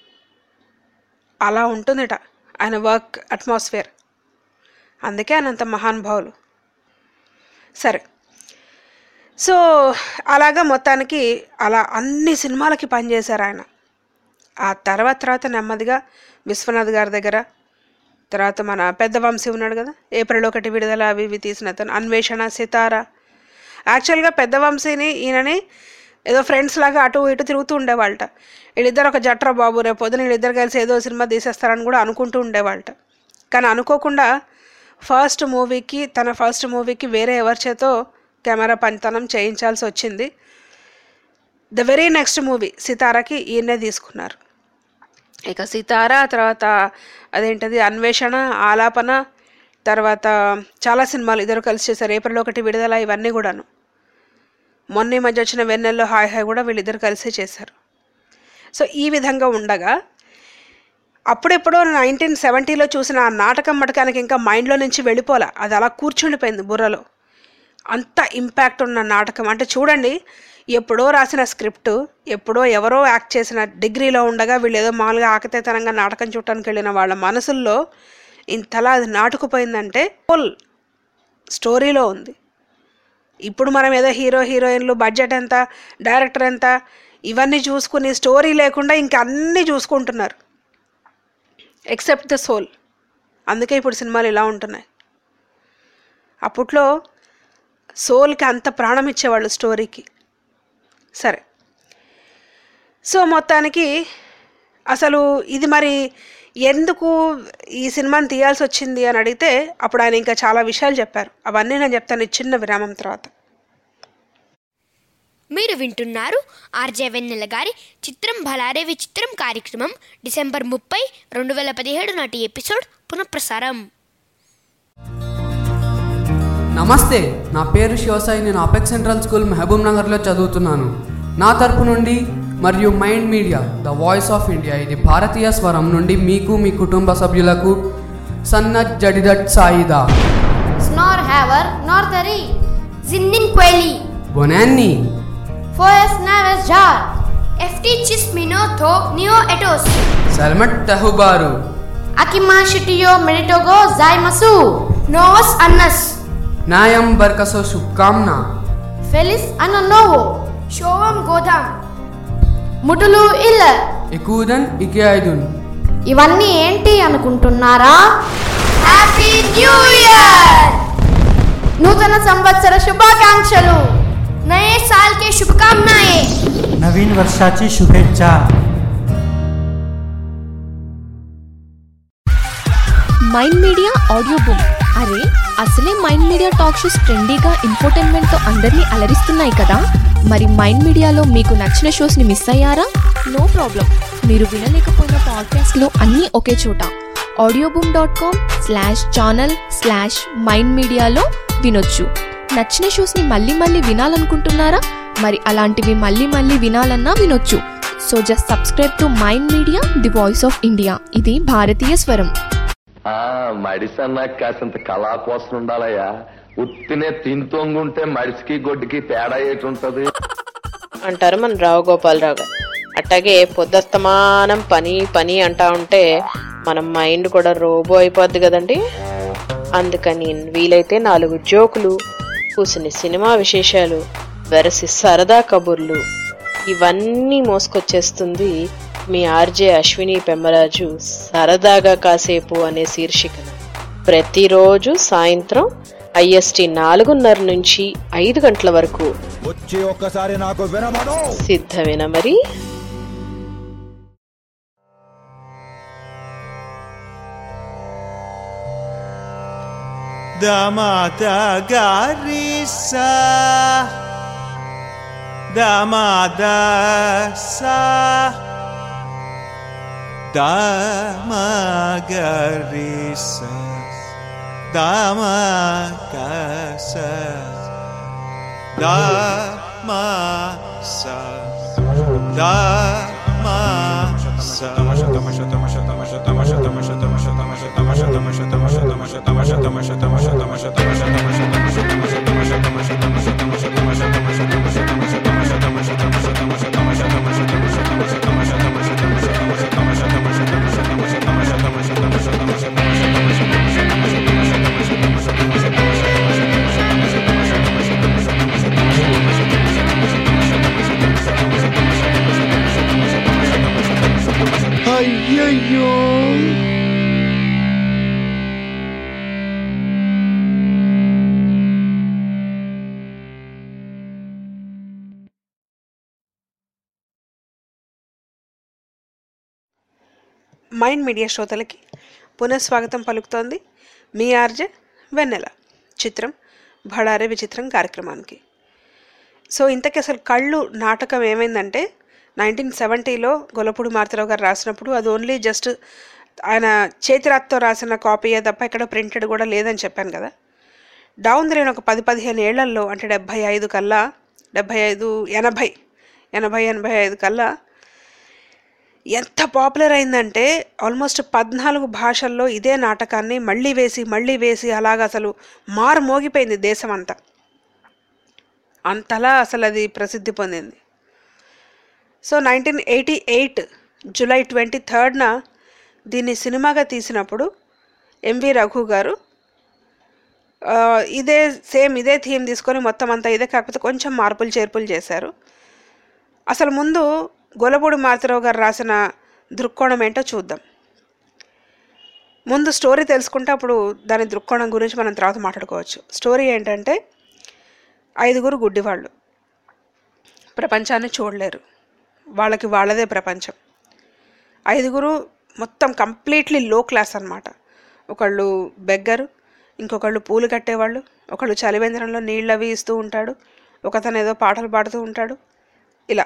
అలా ఉంటుందిట ఆయన వర్క్ అట్మాస్ఫియర్ అందుకే ఆయన అంత మహానుభావులు సరే సో అలాగా మొత్తానికి అలా అన్ని సినిమాలకి పనిచేశారు ఆయన ఆ తర్వాత తర్వాత నెమ్మదిగా విశ్వనాథ్ గారి దగ్గర తర్వాత మన పెద్ద వంశీ ఉన్నాడు కదా ఏప్రిల్ ఒకటి విడుదల అవి ఇవి తీసిన అతను అన్వేషణ సితార యాక్చువల్గా పెద్ద వంశీని ఈయనని ఏదో ఫ్రెండ్స్ లాగా అటు ఇటు తిరుగుతూ ఉండేవాళ్ళట వీళ్ళిద్దరు ఒక జట్రా బాబు రేపు పొద్దున వీళ్ళిద్దరు కలిసి ఏదో సినిమా తీసేస్తారని కూడా అనుకుంటూ ఉండేవాళ్ళట కానీ అనుకోకుండా ఫస్ట్ మూవీకి తన ఫస్ట్ మూవీకి వేరే ఎవరి చేతో కెమెరా పనితనం చేయించాల్సి వచ్చింది ద వెరీ నెక్స్ట్ మూవీ సితారాకి ఈయనే తీసుకున్నారు ఇక సితార తర్వాత అదేంటది అన్వేషణ ఆలాపన తర్వాత చాలా సినిమాలు ఇద్దరు కలిసి చేశారు ఏప్రిల్ ఒకటి విడుదల ఇవన్నీ కూడాను మొన్న ఈ మధ్య వచ్చిన వెన్నెల్లో హాయ్ హాయ్ కూడా వీళ్ళిద్దరు కలిసే చేశారు సో ఈ విధంగా ఉండగా అప్పుడెప్పుడో నైన్టీన్ సెవెంటీలో చూసిన ఆ నాటకం మటకానికి ఇంకా మైండ్లో నుంచి వెళ్ళిపోలే అది అలా కూర్చుండిపోయింది బుర్రలో అంత ఇంపాక్ట్ ఉన్న నాటకం అంటే చూడండి ఎప్పుడో రాసిన స్క్రిప్ట్ ఎప్పుడో ఎవరో యాక్ట్ చేసిన డిగ్రీలో ఉండగా వీళ్ళు ఏదో మామూలుగా ఆకతేతనంగా నాటకం చూడటానికి వెళ్ళిన వాళ్ళ మనసుల్లో ఇంతలా అది నాటుకుపోయిందంటే ఫుల్ స్టోరీలో ఉంది ఇప్పుడు మనం ఏదో హీరో హీరోయిన్లు బడ్జెట్ ఎంత డైరెక్టర్ ఎంత ఇవన్నీ చూసుకుని స్టోరీ లేకుండా ఇంక అన్నీ చూసుకుంటున్నారు ఎక్సెప్ట్ ద సోల్ అందుకే ఇప్పుడు సినిమాలు ఇలా ఉంటున్నాయి అప్పట్లో సోల్కి అంత ప్రాణం ఇచ్చేవాళ్ళు స్టోరీకి సరే సో మొత్తానికి అసలు ఇది మరి ఎందుకు ఈ సినిమాని తీయాల్సి వచ్చింది అని అడిగితే అప్పుడు ఆయన ఇంకా చాలా విషయాలు చెప్పారు అవన్నీ నేను చెప్తాను ఈ చిన్న విరామం తర్వాత మీరు వింటున్నారు ఆర్జే వెన్నెల గారి చిత్రం భలారే విచిత్రం కార్యక్రమం డిసెంబర్ ముప్పై రెండు వేల పదిహేడు నాటి ఎపిసోడ్ పునఃప్రసారం నమస్తే నా పేరు శివసాయి నేను అపెక్స్ సెంట్రల్ స్కూల్ మహబూబ్ నగర్లో చదువుతున్నాను నా తరపు నుండి మరియు Mind Media the voice of India ఇది భారతీయ స్వరం నుండి మీకు మీ కుటుంబ సభ్యులకు సన్నత్ జడిదట్ సాయిదా Snor haver, nor tari. జిన్నిన్ క్వెలి బొనాన్ని Foes naves jar. ఎఫ్టీ చిస్ మినోథో నియో ఎటోస్ సల్మట్ తహుబారు Akima shitio meritogo zaimasu. నోవస్ అన్నస్ న్యాయం బర్కసో శుభకామ్నా Felis ano novo. షోవం గోదాం ముటులు ఇల్ల ఎక్కువదన్ ఇకే ఐదున్ ఇవన్నీ ఏంటి అనుకుంటున్నారా హ్యాపీ న్యూ ఇయర్ నూతన సంవత్సర శుభాకాంక్షలు నయే సాల్ కే శుభకామనాయే नवीन वर्षाची शुभेच्छा మైండ్ మీడియా ఆడియో బుక్ అరే అసలే మైండ్ మీడియా టాక్ షోస్ ట్రెండీగా ఇన్ఫోటైన్మెంట్తో అందరినీ అలరిస్తున్నాయి కదా మరి మైండ్ మీడియాలో మీకు నచ్చిన షోస్ని మిస్ అయ్యారా నో ప్రాబ్లం మీరు వినలేకపోయిన పాడ్కాస్ట్లో అన్నీ ఒకే చోట audio boom dot com slash channel slash Mind మీడియాలో వినొచ్చు నచ్చిన షోస్ని మళ్ళీ మళ్ళీ వినాలనుకుంటున్నారా మరి అలాంటివి మళ్ళీ మళ్ళీ వినాలన్నా వినొచ్చు so just subscribe to Mind Media the voice of India ఇది భారతీయ స్వరం ఆ మడిసన్నా కాసింత కళా కోసం ఉండాలయ్యా ఉత్తినే తింతొంగుంటే మడిసికి గొడ్డుకి తేడా ఏటుంటది అంటారు మన రావు గోపాలరావు గారు అట్టాగే పొద్దస్తమానం పని పని అంటా ఉంటే మన మైండ్ కూడా రోబో అయిపోద్ది కదండి అందుకని వీలైతే నాలుగు జోకులు కూసుని సినిమా విశేషాలు వెరసి సరదా కబుర్లు ఇవన్నీ మోసుకొచ్చేస్తుంది మీ ఆర్జే అశ్విని పెమ్మరాజు సరదాగా కాసేపు అనే శీర్షికన ప్రతిరోజు సాయంత్రం ఐఎస్టి నాలుగున్నర నుంచి ఐదు గంటల వరకు వచ్చి ఒక్కసారి నాకు వినమను సిద్ధమేనా మరి Damada Garissa Damada Sa Damagarissa Damakasa Damasa Damasa అయ్యయ్యో మైండ్ మీడియా శ్రోతలకి పునఃస్వాగతం పలుకుతోంది మీ ఆర్జే వెన్నెల చిత్రం భడారే విచిత్రం కార్యక్రమానికి సో ఇంతకీ అసలు కళ్ళు నాటకం ఏమైందంటే నైన్టీన్ సెవెంటీలో గొల్లపూడి మారుతరావు గారు రాసినప్పుడు అది ఓన్లీ జస్ట్ ఆయన చేతిరాత్తో రాసిన కాపీయే తప్ప ఎక్కడ ప్రింటెడ్ కూడా లేదని చెప్పాను కదా డౌన్ ది లైన్ ఒక పది పదిహేను ఏళ్లలో అంటే డెబ్భై ఐదు కల్లా డెబ్భై ఐదు ఎనభై ఎనభై ఎనభై ఐదు కల్లా ఎంత పాపులర్ అయిందంటే ఆల్మోస్ట్ పద్నాలుగు భాషల్లో ఇదే నాటకాన్ని మళ్ళీ వేసి మళ్ళీ వేసి అలాగ అసలు మారు మోగిపోయింది దేశం అంతా అంతలా అసలు అది ప్రసిద్ధి పొందింది so nineteen eighty eight July twenty థర్డ్న దీన్ని సినిమాగా తీసినప్పుడు ఎంవి రఘు గారు ఆ, ఇదే సేమ్ ఇదే థీమ్ తీసుకొని మొత్తం అంతా ఇదే కాకపోతే కొంచెం మార్పులు చేర్పులు చేశారు అసలు ముందు గొలపూడి మారుతిరావు గారు రాసిన దృక్కోణం ఏంటో చూద్దాం ముందు స్టోరీ తెలుసుకుంటే అప్పుడు దాని దృక్కోణం గురించి మనం తర్వాత మాట్లాడుకోవచ్చు స్టోరీ ఏంటంటే ఐదుగురు గుడ్డివాళ్ళు ప్రపంచాన్ని చూడలేరు వాళ్ళకి వాళ్ళదే ప్రపంచం ఐదుగురు మొత్తం కంప్లీట్లీ లో క్లాస్ అన్నమాట ఒకళ్ళు బెగ్గరు ఇంకొకళ్ళు పూలు కట్టేవాళ్ళు ఒకళ్ళు చలివేంద్రంలో నీళ్ళు అవి ఇస్తూ ఉంటాడు ఒకతను ఏదో పాటలు పాడుతూ ఉంటాడు ఇలా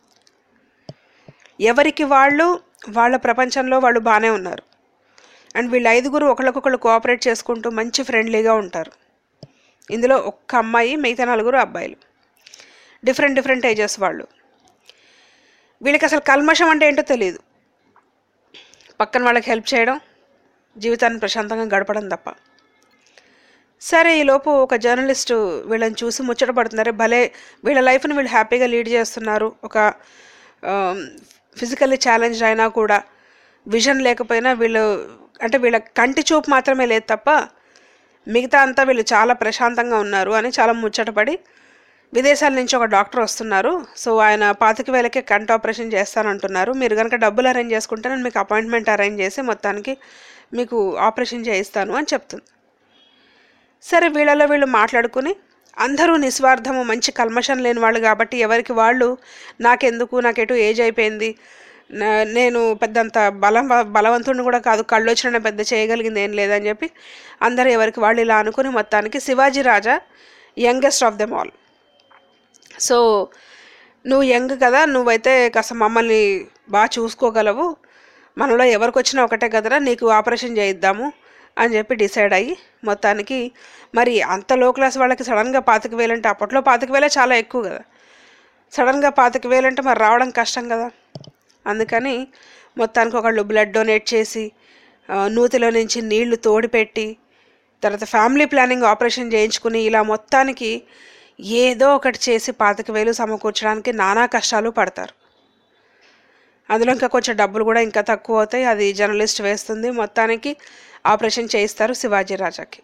ఎవరికి వాళ్ళు వాళ్ళ ప్రపంచంలో వాళ్ళు బాగానే ఉన్నారు అండ్ వీళ్ళ ఐదుగురు ఒకళ్ళకొకళ్ళు కోఆపరేట్ చేసుకుంటూ మంచి ఫ్రెండ్లీగా ఉంటారు ఇందులో ఒక్క అమ్మాయి మిగతా నలుగురు అబ్బాయిలు డిఫరెంట్ డిఫరెంట్ ఏజెస్ వాళ్ళు వీళ్ళకి అసలు కల్మషం అంటే ఏంటో తెలియదు పక్కన వాళ్ళకి హెల్ప్ చేయడం జీవితాన్ని ప్రశాంతంగా గడపడం తప్ప సరే ఈలోపు ఒక జర్నలిస్టు వీళ్ళని చూసి ముచ్చట పడుతున్నారు భలే వీళ్ళ లైఫ్ని వీళ్ళు హ్యాపీగా లీడ్ చేస్తున్నారు ఒక ఫిజికల్లీ ఛాలెంజ్ అయినా కూడా విజన్ లేకపోయినా వీళ్ళు అంటే వీళ్ళ కంటి చూపు మాత్రమే లేదు తప్ప మిగతా అంతా వీళ్ళు చాలా ప్రశాంతంగా ఉన్నారు అని చాలా ముచ్చటపడి విదేశాల నుంచి ఒక డాక్టర్ వస్తున్నారు సో ఆయన పాతిక వేలకే కంటి ఆపరేషన్ చేస్తానంటున్నారు మీరు కనుక డబ్బులు అరేంజ్ చేసుకుంటే నేను మీకు అపాయింట్మెంట్ అరేంజ్ చేసి మొత్తానికి మీకు ఆపరేషన్ చేయిస్తాను అని చెప్తుంది సరే వీళ్ళలో వీళ్ళు మాట్లాడుకుని అందరూ నిస్వార్థము మంచి కల్మషం లేని వాళ్ళు కాబట్టి ఎవరికి వాళ్ళు నాకెందుకు నాకెటు ఏజ్ అయిపోయింది నా- నేను పెద్దంత బలం బలవంతుడిని కూడా కాదు కళ్ళు వచ్చిన పెద్ద చేయగలిగింది ఏం లేదని చెప్పి అందరూ ఎవరికి వాళ్ళు ఇలా అనుకుని మొత్తానికి Shivaji Raja youngest of them all so నువ్వు యంగ్ కదా నువ్వైతే కాస్త మమ్మల్ని బాగా చూసుకోగలవు మనలో ఎవరికి వచ్చినా ఒకటే కదరా నీకు ఆపరేషన్ చేయిద్దాము అని చెప్పి డిసైడ్ అయ్యి మొత్తానికి మరి అంత లో క్లాస్ వాళ్ళకి సడన్గా పాతిక వేలంటే అప్పట్లో పాతిక వేలే చాలా ఎక్కువ కదా సడన్గా పాతిక వేలంటే మరి రావడం కష్టం కదా అందుకని మొత్తానికి ఒకళ్ళు బ్లడ్ డొనేట్ చేసి ఆ, నూతిలో నుంచి నీళ్లు తోడిపెట్టి తర్వాత ఫ్యామిలీ ప్లానింగ్ ఆపరేషన్ చేయించుకుని ఇలా మొత్తానికి ఏదో ఒకటి చేసి పాతిక వేలు సమకూర్చడానికి నానా కష్టాలు పడతారు అందులో ఇంకా కొంచెం డబ్బులు కూడా ఇంకా తక్కువ అవుతాయి అది జర్నలిస్ట్ వేస్తుంది మొత్తానికి ఆపరేషన్ చేయిస్తారు శివాజీ రాజాకి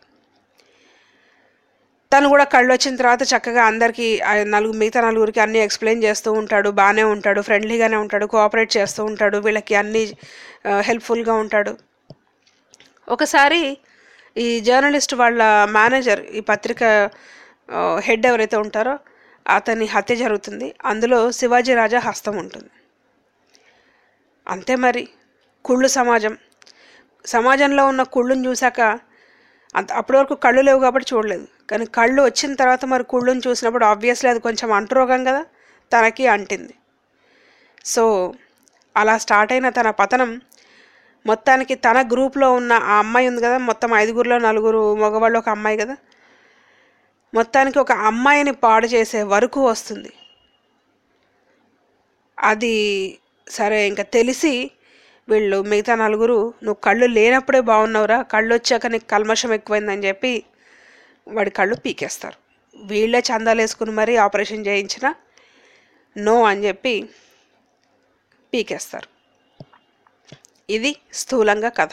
తను కూడా కళ్ళు వచ్చిన తర్వాత చక్కగా అందరికీ ఆ నలుగు మిగతా నలుగురికి అన్నీ ఎక్స్ప్లెయిన్ చేస్తూ ఉంటాడు బాగానే ఉంటాడు ఫ్రెండ్లీగానే ఉంటాడు కోఆపరేట్ చేస్తూ ఉంటాడు వీళ్ళకి అన్నీ హెల్ప్ఫుల్గా ఉంటాడు ఒకసారి ఈ జర్నలిస్ట్ వాళ్ళ మేనేజర్ ఈ పత్రిక హెడ్ ఎవరైతే ఉంటారో అతని హత్య జరుగుతుంది అందులో శివాజీ రాజా హస్తం ఉంటుంది అంతే మరి కుళ్ళు సమాజం సమాజంలో ఉన్న కుళ్ళుని చూశాక అంత అప్పటి వరకు కళ్ళు లేవు కాబట్టి చూడలేదు కానీ కళ్ళు వచ్చిన తర్వాత మరి కుళ్ళుని చూసినప్పుడు ఆబ్వియస్లీ అది కొంచెం అంటురోగం కదా తనకి అంటింది సో అలా స్టార్ట్ అయిన తన పతనం మొత్తానికి తన గ్రూప్లో ఉన్న ఆ అమ్మాయి ఉంది కదా మొత్తం ఐదుగురిలో నలుగురు మగవాళ్ళు ఒక అమ్మాయి కదా మొత్తానికి ఒక అమ్మాయిని పాడు చేసే వరకు వస్తుంది అది సరే ఇంకా తెలిసి వీళ్ళు మిగతా నలుగురు నువ్వు కళ్ళు లేనప్పుడే బాగున్నావురా కళ్ళు వచ్చాక నీకు కల్మషం ఎక్కువైందని చెప్పి వాడి కళ్ళు పీకేస్తారు వీళ్ళే చందాలు వేసుకుని మరీ ఆపరేషన్ చేయించిన నో అని చెప్పి పీకేస్తారు ఇది స్థూలంగా కథ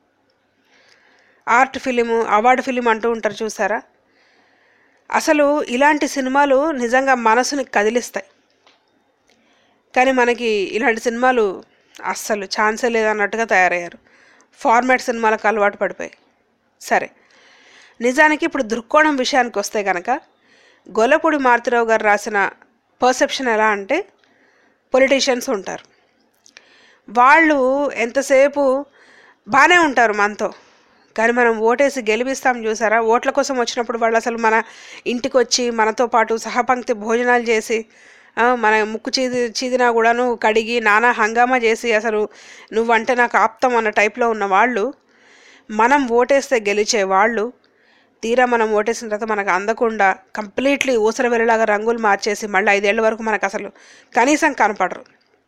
ఆర్ట్ ఫిలిము అవార్డు ఫిలిం అంటూ ఉంటారు చూసారా అసలు ఇలాంటి సినిమాలు నిజంగా మనసుని కదిలిస్తాయి కానీ మనకి ఇలాంటి సినిమాలు అస్సలు ఛాన్సే లేదన్నట్టుగా తయారయ్యారు ఫార్మాట్ సినిమాలకు అలవాటు పడిపోయాయి సరే నిజానికి ఇప్పుడు దృక్కోణం విషయానికి వస్తే కనుక గొల్లపూడి మారుతిరావు గారు రాసిన పర్సెప్షన్ ఎలా అంటే పొలిటీషియన్స్ ఉంటారు వాళ్ళు ఎంతసేపు బాగానే ఉంటారు మనతో కానీ మనం ఓటేసి గెలిపిస్తాం చూసారా ఓట్ల కోసం వచ్చినప్పుడు వాళ్ళు అసలు మన ఇంటికి వచ్చి మనతో పాటు సహపంక్తి భోజనాలు చేసి ఆ, మన ముక్కు చీది చీదినా కూడాను కడిగి నానా హంగామా చేసి అసలు నువ్వంటే నాకు ఆప్తం అన్న టైప్లో ఉన్న వాళ్ళు మనం ఓటేస్తే గెలిచే వాళ్ళు తీరా మనం ఓటేసిన తర్వాత మనకు అందకుండా కంప్లీట్లీ ఊసర వెళ్ళలాగా రంగులు మార్చేసి మళ్ళీ ఐదేళ్ల వరకు మనకు అసలు కనీసం కనపడరు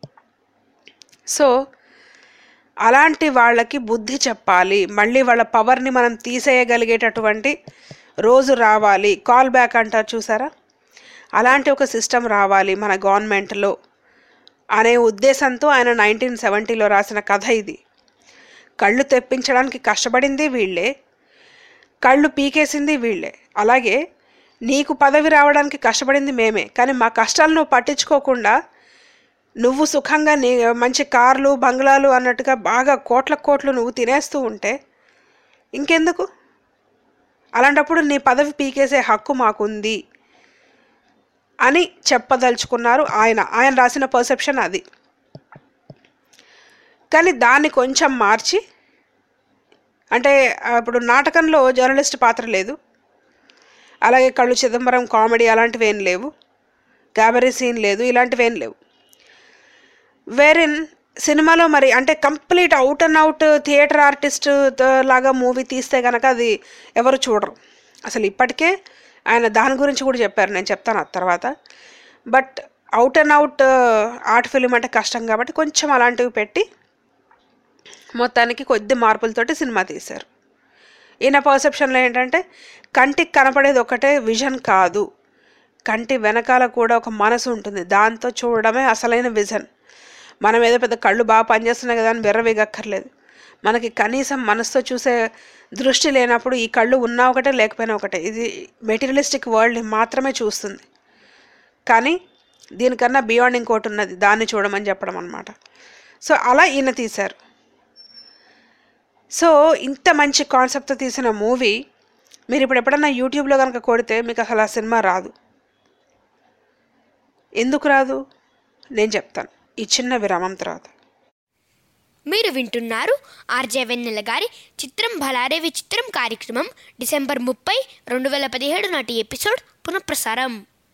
సో అలాంటి వాళ్ళకి బుద్ధి చెప్పాలి మళ్ళీ వాళ్ళ పవర్ని మనం తీసేయగలిగేటటువంటి రోజు రావాలి కాల్ బ్యాక్ అంటారు చూసారా అలాంటి ఒక సిస్టమ్ రావాలి మన గవర్నమెంట్లో అనే ఉద్దేశంతో ఆయన నైన్టీన్ సెవెంటీలో రాసిన కథ ఇది కళ్ళు తెప్పించడానికి కష్టపడింది వీళ్ళే కళ్ళు పీకేసింది వీళ్ళే అలాగే నీకు పదవి రావడానికి కష్టపడింది మేమే కానీ మా కష్టాలు నువ్వు పట్టించుకోకుండా నువ్వు సుఖంగా నీ మంచి కార్లు బంగ్లాలు అన్నట్టుగా బాగా కోట్ల కోట్లు నువ్వు తినేస్తూ ఉంటే ఇంకెందుకు అలాంటప్పుడు నీ పదవి పీకేసే హక్కు మాకుంది అని చెప్పదలుచుకున్నారు ఆయన ఆయన రాసిన పర్సెప్షన్ అది కానీ దాన్ని కొంచెం మార్చి అంటే ఆ, ఇప్పుడు నాటకంలో జర్నలిస్ట్ పాత్ర లేదు అలాగే కళ్ళు చిదంబరం కామెడీ అలాంటివి ఏం లేవు క్యాబరీ సీన్ లేదు ఇలాంటివి ఏం లేవు వేరిన్ సినిమాలో మరి అంటే complete out and out theatre artist లాగా మూవీ తీస్తే కనుక అది ఎవరు చూడరు అసలు ఇప్పటికే ఆయన దాని గురించి కూడా చెప్పారు నేను చెప్తాను ఆ తర్వాత but out and out art film అంటే కష్టం కాబట్టి కొంచెం అలాంటివి పెట్టి మొత్తానికి కొద్ది మార్పులతోటి సినిమా తీశారు ఈయన పర్సెప్షన్లో ఏంటంటే కంటికి కనపడేది ఒకటే విజన్ కాదు కంటి వెనకాల కూడా ఒక మనసు ఉంటుంది దాంతో చూడడమే అసలైన విజన్ మనం ఏదో పెద్ద కళ్ళు బాగా పనిచేస్తున్నాయి కదా అని బెర్రవేగక్కర్లేదు మనకి కనీసం మనసుతో చూసే దృష్టి లేనప్పుడు ఈ కళ్ళు ఉన్నా ఒకటే లేకపోయినా ఒకటే ఇది మెటీరియలిస్టిక్ వరల్డ్ని మాత్రమే చూస్తుంది కానీ దీనికన్నా బియాండ్ ఇంకోటి ఉన్నది దాన్ని చూడమని చెప్పడం అనమాట సో అలా ఈయన తీశారు సో ఇంత మంచి కాన్సెప్ట్తో తీసిన మూవీ మీరు ఇప్పుడు ఎప్పుడన్నా యూట్యూబ్లో కనుక కొడితే మీకు అసలు ఆ సినిమా రాదు ఎందుకు రాదు నేను చెప్తాను ఈ చిన్న విరామం తర్వాత మీరు వింటున్నారు ఆర్జే వెన్నెల గారి చిత్రం భలారే విచిత్రం కార్యక్రమం డిసెంబర్ ముప్పై రెండు వేల పదిహేడు నాటి ఎపిసోడ్ పునఃప్రసారం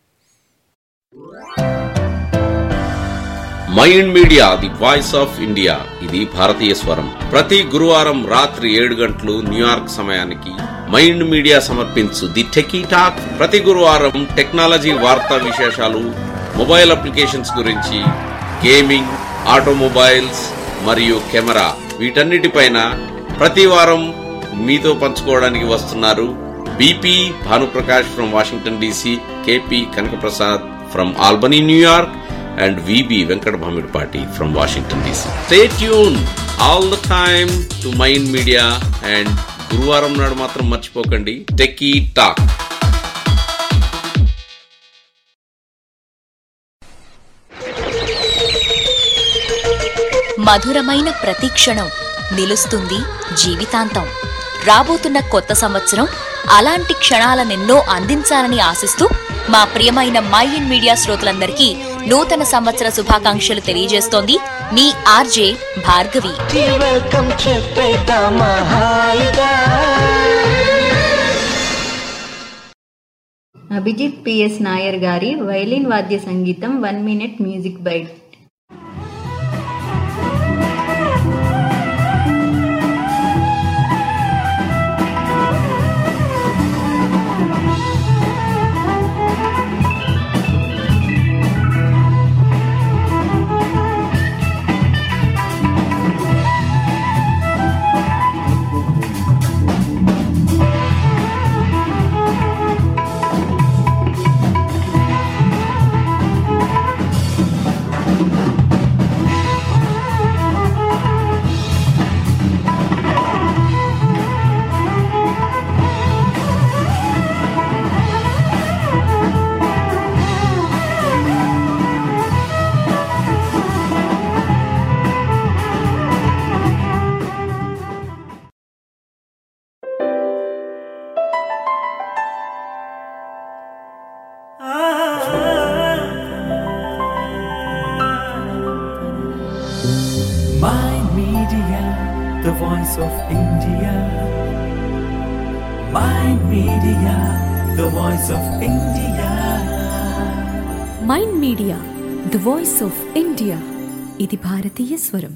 Mind Media the voice of India ఇది భారతీయ స్వరం ప్రతి గురువారం రాత్రి ఏడు గంటలు న్యూయార్క్ సమయానికి మైండ్ మీడియా సమర్పించు ది టెకీ టాక్ ప్రతి గురువారం టెక్నాలజీ వార్తా విశేషాలు మొబైల్ అప్లికేషన్స్ గురించి గేమింగ్ ఆటోమొబైల్స్ మరియు కెమెరా వీటన్నిటిపైన ప్రతి వారం మీతో పంచుకోవడానికి వస్తున్నారు BP Bhanuprakash from Washington DC KP Kanakaprasad from Albany New York and VB Venkat Bhamidpati from Washington DC. Stay tuned all the time to Mind Media and గురువారం నాడు మాత్రం మర్చిపోకండి టెక్కీ టాక్ మధురమైన ప్రతి క్షణం నిలుస్తుంది జీవితాంతం రాబోతున్న కొత్త సంవత్సరం అలాంటి క్షణాలనెన్నో అందించాలని ఆశిస్తూ మా ప్రియమైన మైండ్ మీడియా శ్రోతలందరికీ నూతన సంవత్సర శుభాకాంక్షలు తెలియజేస్తోంది మీ ఆర్జే భార్గవి వెల్కమ్ చెప్పేద్దామా హాయిగా అభిజిత్ పిఎస్ నాయర్ గారి వైలిన్ వాద్య సంగీతం one minute music bite Mind Media, the voice of India. Mind Media, the voice of India. Mind Media the voice of India ఇది భారతీయ స్వరం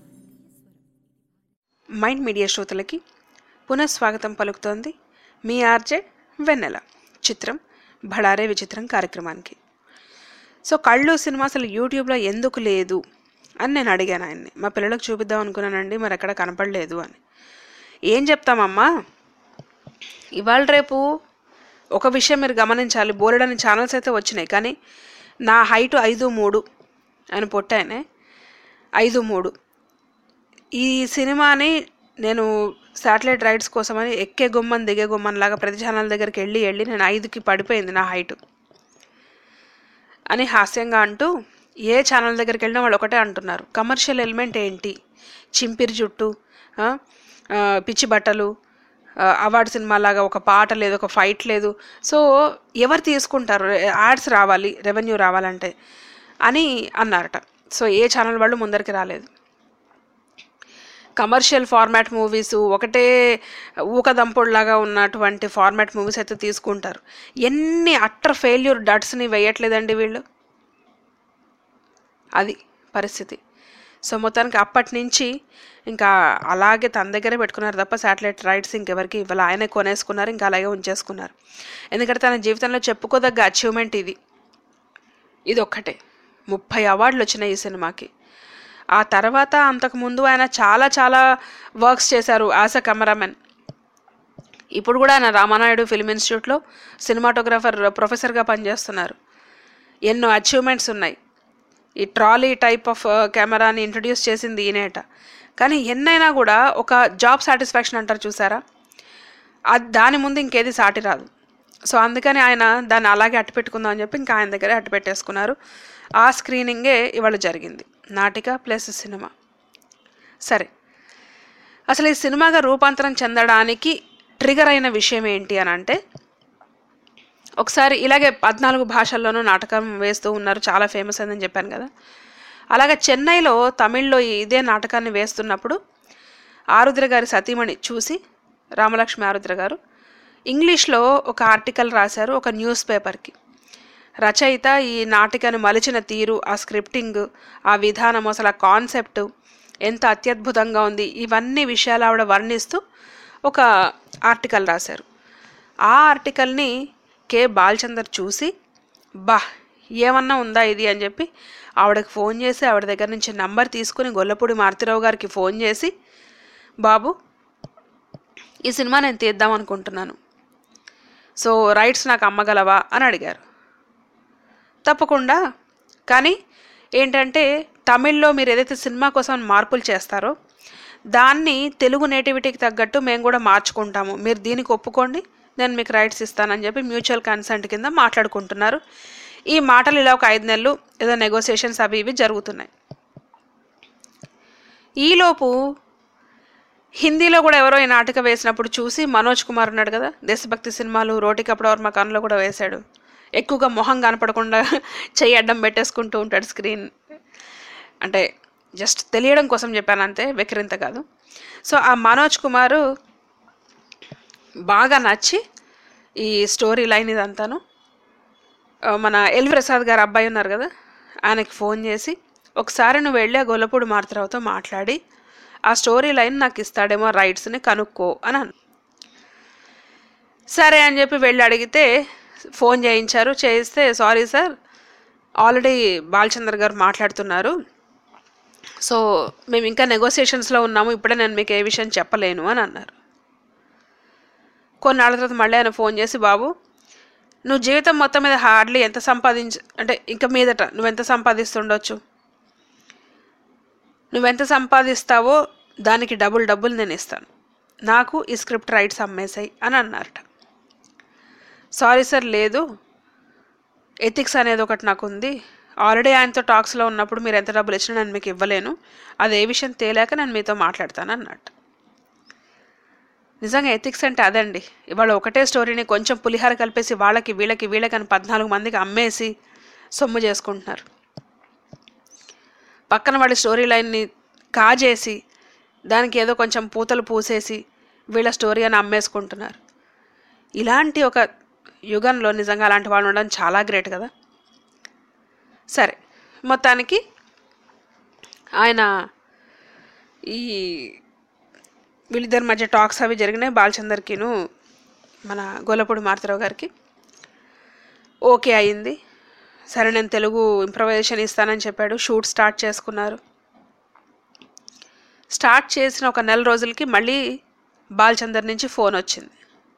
మైండ్ మీడియా శ్రోతలకి పునఃస్వాగతం పలుకుతోంది మీ ఆర్జే వెన్నెల చిత్రం భడారే విచిత్రం కార్యక్రమానికి సో కళ్ళు సినిమా అసలు యూట్యూబ్లో ఎందుకు లేదు అని నేను అడిగాను ఆయన్ని మా పిల్లలకు చూపిద్దాం అనుకున్నానండి మరి ఎక్కడ కనపడలేదు అని ఏం చెప్తామమ్మా ఇవాళ రేపు ఒక విషయం మీరు గమనించాలి బోలెడని ఛానల్స్ అయితే వచ్చినాయి కానీ నా హైటు ఐదు మూడు అని పొట్టాయనే ఐదు మూడు ఈ సినిమాని నేను శాటిలైట్ రైడ్స్ కోసమని ఎక్కే గుమ్మని దిగే గుమ్మని లాగా ప్రతి ఛానల్ దగ్గరికి వెళ్ళి వెళ్ళి నేను ఐదుకి పడిపోయింది నా హైటు అని హాస్యంగా అంటూ ఏ ఛానల్ దగ్గరికి వెళ్ళినా వాళ్ళు ఒకటే అంటున్నారు కమర్షియల్ ఎలిమెంట్ ఏంటి చింపిరి జుట్టు ఆ, ఆ, పిచ్చి బట్టలు ఆ, అవార్డు సినిమా లాగా ఒక పాట లేదు ఒక ఫైట్ లేదు సో ఎవరు తీసుకుంటారు యాడ్స్ రావాలి రెవెన్యూ రావాలంటే అని అన్నారట సో ఏ ఛానల్ వాళ్ళు ముందరికి రాలేదు కమర్షియల్ ఫార్మాట్ మూవీస్ ఒకటే ఊకదంపుడులాగా ఉన్నటువంటి ఫార్మాట్ మూవీస్ అయితే తీసుకుంటారు ఎన్ని అట్టర్ ఫెయిల్యూర్ డట్స్ని వేయట్లేదండి వీళ్ళు అది పరిస్థితి సో మొత్తానికి అప్పటి నుంచి ఇంకా అలాగే తన దగ్గరే పెట్టుకున్నారు తప్ప శాటిలైట్ రైట్స్ ఇంకెవరికి ఇవాళ ఆయనే కొనేసుకున్నారు ఇంకా అలాగే ఉంచేసుకున్నారు ఎందుకంటే తన జీవితంలో చెప్పుకోదగ్గ అచీవ్మెంట్ ఇది ఇది ఒక్కటే ముప్పై అవార్డులు వచ్చినాయి ఈ సినిమాకి ఆ తర్వాత అంతకుముందు ఆయన చాలా చాలా వర్క్స్ చేశారు యాజ్ అ కెమెరామెన్ ఇప్పుడు కూడా ఆయన రామానాయుడు ఫిల్మ్ ఇన్స్టిట్యూట్లో సినిమాటోగ్రాఫర్ ప్రొఫెసర్గా పనిచేస్తున్నారు ఎన్నో అచీవ్మెంట్స్ ఉన్నాయి ఈ ట్రాలీ టైప్ ఆఫ్ కెమెరాని ఇంట్రడ్యూస్ చేసింది ఈయనేట కానీ ఎన్నైనా కూడా ఒక జాబ్ సాటిస్ఫాక్షన్ అంటారు చూసారా అది దాని ముందు ఇంకేది సాటి రాదు సో అందుకని ఆయన దాన్ని అలాగే అట్టు పెట్టుకుందాం అని చెప్పి ఇంకా ఆయన దగ్గరే అట్టు పెట్టేసుకున్నారు ఆ స్క్రీనింగే ఇవాళ జరిగింది నాటిక ప్లస్ సినిమా సరే అసలు ఈ సినిమాగా రూపాంతరం చెందడానికి ట్రిగర్ అయిన విషయం ఏంటి అని అంటే ఒకసారి ఇలాగే పద్నాలుగు భాషల్లోనూ నాటకం వేస్తూ ఉన్నారు చాలా ఫేమస్ అయిందని చెప్పాను కదా అలాగే చెన్నైలో తమిళ్లో ఇదే నాటకాన్ని వేస్తున్నప్పుడు ఆరుద్ర గారి సతీమణి చూసి రామలక్ష్మి ఆరుద్ర గారు ఇంగ్లీష్లో ఒక ఆర్టికల్ రాశారు ఒక న్యూస్ పేపర్కి రచయిత ఈ నాటికను మలిచిన తీరు ఆ స్క్రిప్టింగ్ ఆ విధానం అసలు ఆ కాన్సెప్ట్ ఎంత అత్యద్భుతంగా ఉంది ఇవన్నీ విషయాలు ఆవిడ వర్ణిస్తూ ఒక ఆర్టికల్ రాశారు ఆ ఆర్టికల్ని కె బాలచందర్ చూసి బా ఏమన్నా ఉందా ఇది అని చెప్పి ఆవిడకి ఫోన్ చేసి ఆవిడ దగ్గర నుంచి నంబర్ తీసుకుని గొల్లపూడి మారుతిరావు గారికి ఫోన్ చేసి బాబు ఈ సినిమా నేను తీద్దాం అనుకుంటున్నాను సో రైట్స్ నాకు అమ్మగలవా అని అడిగారు తప్పకుండా కానీ ఏంటంటే తమిళ్లో మీరు ఏదైతే సినిమా కోసం మార్పులు చేస్తారో దాన్ని తెలుగు నేటివిటీకి తగ్గట్టు మేము కూడా మార్చుకుంటాము మీరు దీనికి ఒప్పుకోండి నేను మీకు రైట్స్ ఇస్తానని చెప్పి మ్యూచువల్ కన్సెంట్ కింద మాట్లాడుకుంటున్నారు ఈ మాటలు ఇలా ఒక ఐదు నెలలు ఏదో నెగోసియేషన్స్ అవి ఇవి జరుగుతున్నాయి ఈలోపు హిందీలో కూడా ఎవరో ఈ నాటకం వేసినప్పుడు చూసి మనోజ్ కుమార్ ఉన్నాడు కదా దేశభక్తి సినిమాలు రోటి కపడ వర్మ కన్లో కూడా వేశాడు ఎక్కువగా మొహం కనపడకుండా చెయ్యి అడ్డం పెట్టేసుకుంటూ ఉంటాడు స్క్రీన్ అంటే జస్ట్ తెలియడం కోసం చెప్పాను అంతే వెకిరింత కాదు సో ఆ మనోజ్ కుమారు బాగా నచ్చి ఈ స్టోరీ లైన్ ఇదంతాను ఆ, మన ఎల్ ప్రసాద్ గారు అబ్బాయి ఉన్నారు కదా ఆయనకి ఫోన్ చేసి ఒకసారి నువ్వు వెళ్ళి ఆ గొల్లపూడి మారుతరావుతో మాట్లాడి ఆ స్టోరీ లైన్ నాకు ఇస్తాడేమో రైట్స్ని కనుక్కో అని అన్న సరే అని చెప్పి వెళ్ళి అడిగితే ఫోన్ చేయించారు చేయిస్తే సారీ సార్ ఆల్రెడీ బాలచంద్ర గారు మాట్లాడుతున్నారు సో మేము ఇంకా నెగోసియేషన్స్లో ఉన్నాము ఇప్పుడే నేను మీకు ఏ విషయం చెప్పలేను అని అన్నారు కొన్నాళ్ళ తర్వాత మళ్ళీ ఆయన ఫోన్ చేసి బాబు నువ్వు జీవితం మొత్తం మీద హార్డ్లీ ఎంత సంపాదించ అంటే ఇంకా మీదట నువ్వెంత సంపాదిస్తుండొచ్చు నువ్వెంత సంపాదిస్తావో దానికి డబుల్ డబ్బులు నేను ఇస్తాను నాకు ఈ స్క్రిప్ట్ రైట్స్ అమ్మేసాయి అని అన్నారట సారీ సార్ లేదు ఎథిక్స్ అనేది ఒకటి నాకు ఉంది ఆల్రెడీ ఆయనతో టాక్స్లో ఉన్నప్పుడు మీరు ఎంత డబ్బులు ఇచ్చినా నేను మీకు ఇవ్వలేను అది ఏ విషయం తేలాక నేను మీతో మాట్లాడతాను అన్నట్టు నిజంగా ఎథిక్స్ అంటే అదండి ఇవాళ ఒకటే స్టోరీని కొంచెం పులిహార కలిపేసి వాళ్ళకి వీళ్ళకి వీళ్ళకి అని పద్నాలుగు మందికి అమ్మేసి సొమ్ము చేసుకుంటున్నారు పక్కన వాళ్ళ స్టోరీ లైన్ని కాజేసి దానికి ఏదో కొంచెం పూతలు పూసేసి వీళ్ళ స్టోరీ అని అమ్మేసుకుంటున్నారు ఇలాంటి ఒక యుగంలో నిజంగా అలాంటి వాళ్ళు ఉండడం చాలా గ్రేట్ కదా సరే మొత్తానికి ఆయన ఈ వీళ్ళిద్దరి మధ్య టాక్స్ అవి జరిగినాయి బాలచందర్కిను మన గొల్లపూడి మారుతరావు గారికి ఓకే అయింది సరే నేను తెలుగు ఇంప్రవైజేషన్ ఇస్తానని చెప్పాడు షూట్ స్టార్ట్ చేసుకున్నారు స్టార్ట్ చేసిన ఒక నెల రోజులకి మళ్ళీ బాలచందర్ నుంచి ఫోన్ వచ్చింది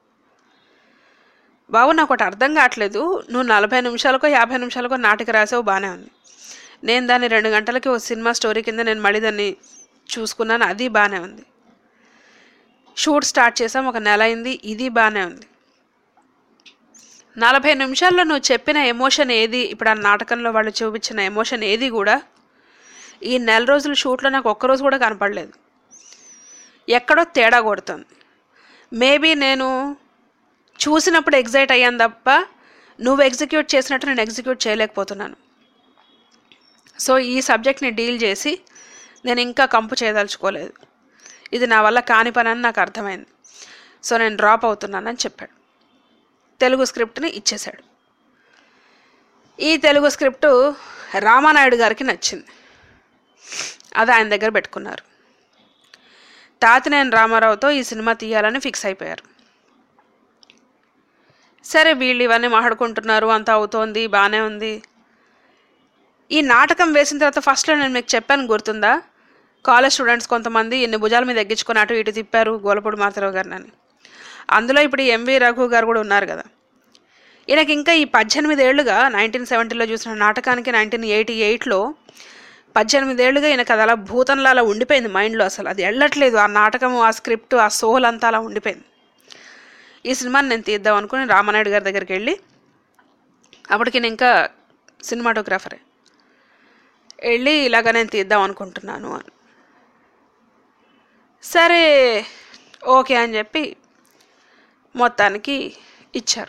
బాబు నాకు ఒకటి అర్థం కావట్లేదు నువ్వు నలభై నిమిషాలకో యాభై నిమిషాలకో నాటిక రాసావు బాగానే ఉంది నేను దాన్ని రెండు గంటలకి ఓ సినిమా స్టోరీ కింద నేను మళ్ళీ దాన్ని చూసుకున్నాను అది బాగానే ఉంది షూట్ స్టార్ట్ చేసాం ఒక నెల అయింది ఇది బాగానే ఉంది నలభై నిమిషాల్లో నువ్వు చెప్పిన ఎమోషన్ ఏది ఇప్పుడు ఆ నాటకంలో వాళ్ళు చూపించిన ఎమోషన్ ఏది కూడా ఈ నెల రోజుల షూట్లో నాకు ఒక్కరోజు కూడా కనపడలేదు ఎక్కడో తేడా కొడుతుంది మేబీ నేను చూసినప్పుడు ఎగ్జైట్ అయ్యాను తప్ప నువ్వు ఎగ్జిక్యూట్ చేసినట్టు నేను ఎగ్జిక్యూట్ చేయలేకపోతున్నాను సో ఈ సబ్జెక్ట్ని డీల్ చేసి నేను ఇంకా కంపు చేయదలుచుకోలేదు ఇది నా వల్ల కాని పని అని నాకు అర్థమైంది సో నేను డ్రాప్ అవుతున్నానని చెప్పాడు తెలుగు స్క్రిప్ట్ని ఇచ్చేశాడు ఈ తెలుగు స్క్రిప్టు రామానాయుడు గారికి నచ్చింది అది ఆయన దగ్గర పెట్టుకున్నారు తాతినేని రామారావుతో ఈ సినిమా తీయాలని ఫిక్స్ అయిపోయారు సరే వీళ్ళు ఇవన్నీ మాట్లాడుకుంటున్నారు అంతా అవుతోంది బాగానే ఉంది ఈ నాటకం వేసిన తర్వాత ఫస్ట్లో నేను మీకు చెప్పాను గుర్తుందా కాలేజ్ స్టూడెంట్స్ కొంతమంది ఇన్ని భుజాల మీద ఎగ్గించుకొని అటు ఇటు తిప్పారు గోలపూడి మాతరావు గారిని అని అందులో ఇప్పుడు ఈ ఎంవి రఘు గారు కూడా ఉన్నారు కదా ఈయనకి ఇంకా ఈ పద్దెనిమిది ఏళ్ళుగా నైన్టీన్ సెవెంటీలో చూసిన నాటకానికి నైన్టీన్ ఎయిటీ ఎయిట్లో పద్దెనిమిది ఏళ్ళుగా ఈయనకి అది అలా భూతంలా అలా ఉండిపోయింది మైండ్లో అసలు అది వెళ్ళట్లేదు ఆ నాటకము ఆ స్క్రిప్ట్ ఆ సోల్ అంతా అలా ఉండిపోయింది ఈ సినిమాని నేను తీద్దాం అనుకుని రామానాయుడు గారి దగ్గరికి వెళ్ళి అప్పటికి నేను ఇంకా సినిమాటోగ్రాఫరే వెళ్ళి ఇలాగ నేను తీద్దాం అనుకుంటున్నాను అని సరే ఓకే అని చెప్పి మొత్తానికి ఇచ్చారు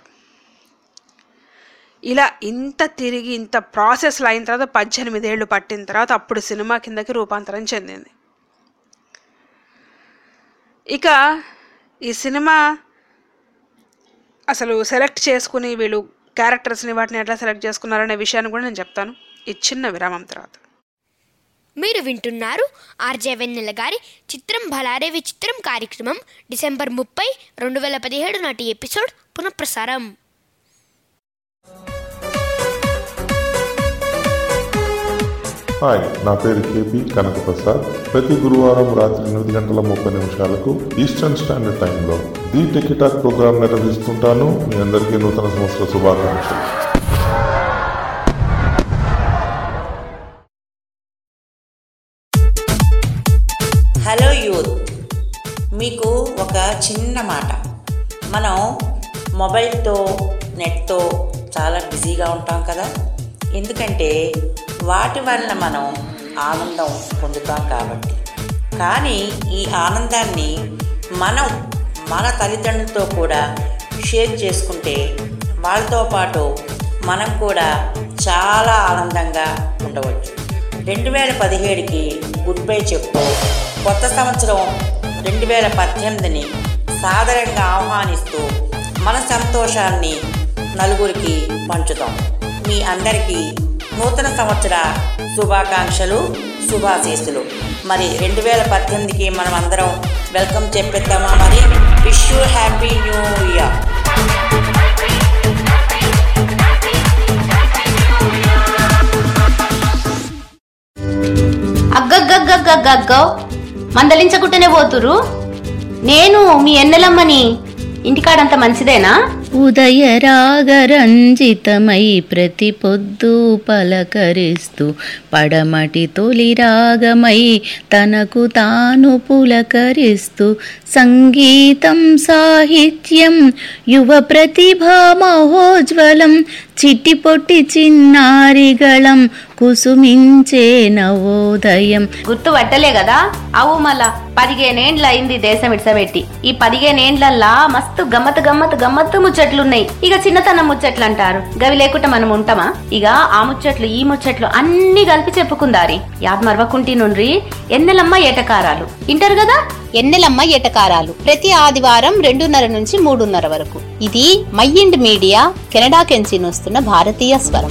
ఇలా ఇంత తిరిగి ఇంత ప్రాసెస్లో అయిన తర్వాత పద్దెనిమిది ఏళ్ళు పట్టిన తర్వాత అప్పుడు సినిమా కిందకి రూపాంతరం చెందింది ఇక ఈ సినిమా అసలు సెలెక్ట్ చేసుకుని వీళ్ళు క్యారెక్టర్స్ని వాటిని ఎట్లా సెలెక్ట్ చేసుకున్నారనే విషయాన్ని కూడా నేను చెప్తాను ఈ చిన్న విరామం తర్వాత మీరు వింటున్నారు ఆర్జే వెన్నెల గారి చిత్రం భలారే విచిత్రం కార్యక్రమం డిసెంబర్ ముప్పై రెండు వేల పదిహేడు నాటి ఎపిసోడ్ పునఃప్రసారం హాయ్ నా పేరు కేపీ కనకప్రసాద్ ప్రతి గురువారం రాత్రి ఎనిమిది గంటల ముప్పై నిమిషాలకు ఈస్టర్న్ స్టాండర్డ్ టైంలో ది టెకిటాక్ ప్రోగ్రాం నిర్వహిస్తుంటాను మీ అందరికీ నూతన సంవత్సర శుభాకాంక్షలు హలో యూత్ మీకు ఒక చిన్న మాట మనం మొబైల్తో నెట్తో చాలా బిజీగా ఉంటాం కదా ఎందుకంటే వాటి వలన మనం ఆనందం పొందుతాం కాబట్టి కానీ ఈ ఆనందాన్ని మనం మన తల్లిదండ్రులతో కూడా షేర్ చేసుకుంటే వాళ్ళతో పాటు మనం కూడా చాలా ఆనందంగా ఉండవచ్చు రెండు వేల పదిహేడుకి గుడ్ బై చెప్పు కొత్త సంవత్సరం రెండు వేల పద్దెనిమిదిని సాదరంగా ఆహ్వానిస్తూ మన సంతోషాన్ని నలుగురికి పంచుతాం మీ అందరికీ నూతన సంవత్సర శుభాకాంక్షలు శుభాశీస్సులు మరి రెండు వేల పద్దెనిమిదికి మనం అందరం వెల్కమ్ చెప్పేద్దామా మరి wish you happy new year అగ్గగ్గగ్గగ్గగ్గో మందలించకుంటేనే పోతురు నేను మీ ఎన్నెలమ్మని ఇంటికాడంత మంచిదేనా ఉదయ రాగరంజితమై ప్రతి పొద్దు పలకరిస్తూ పడమటి తొలి రాగమై తనకు తాను పులకరిస్తూ సంగీతం సాహిత్యం యువ ప్రతిభా మహోజ్వలం చిట్టి పొట్టి చిన్నారిగళం కుసుమించే నవోదయం గుర్తు పట్టలే కదా అవు మళ్ళా పదిహేనేండ్ల అయింది దేశం ఇడ్సబెట్టి ఈ పదిహేనేండ్లల్లా మస్తు గమ్మత్ గమ్మత్ గమ్మత్తు ముచ్చట్లున్నాయి ఇక చిన్నతనం ముచ్చట్లు అంటారు గవి లేకుండా మనం ఉంటామా ఇక ఆ ముచ్చట్లు ఈ ముచ్చట్లు అన్ని కలిపి చెప్పుకుందారి యాద్ మరవకుంటి నుండ్రి ఎన్నెలమ్మ ఏటకారాలు ఇంటారు కదా ఎన్నెలమ్మ ఎటకారాలు ప్రతి ఆదివారం రెండున్నర నుంచి మూడున్నర వరకు ఇది మైండ్ మీడియా కెనడా కెంచి వస్తున్న భారతీయ స్వరం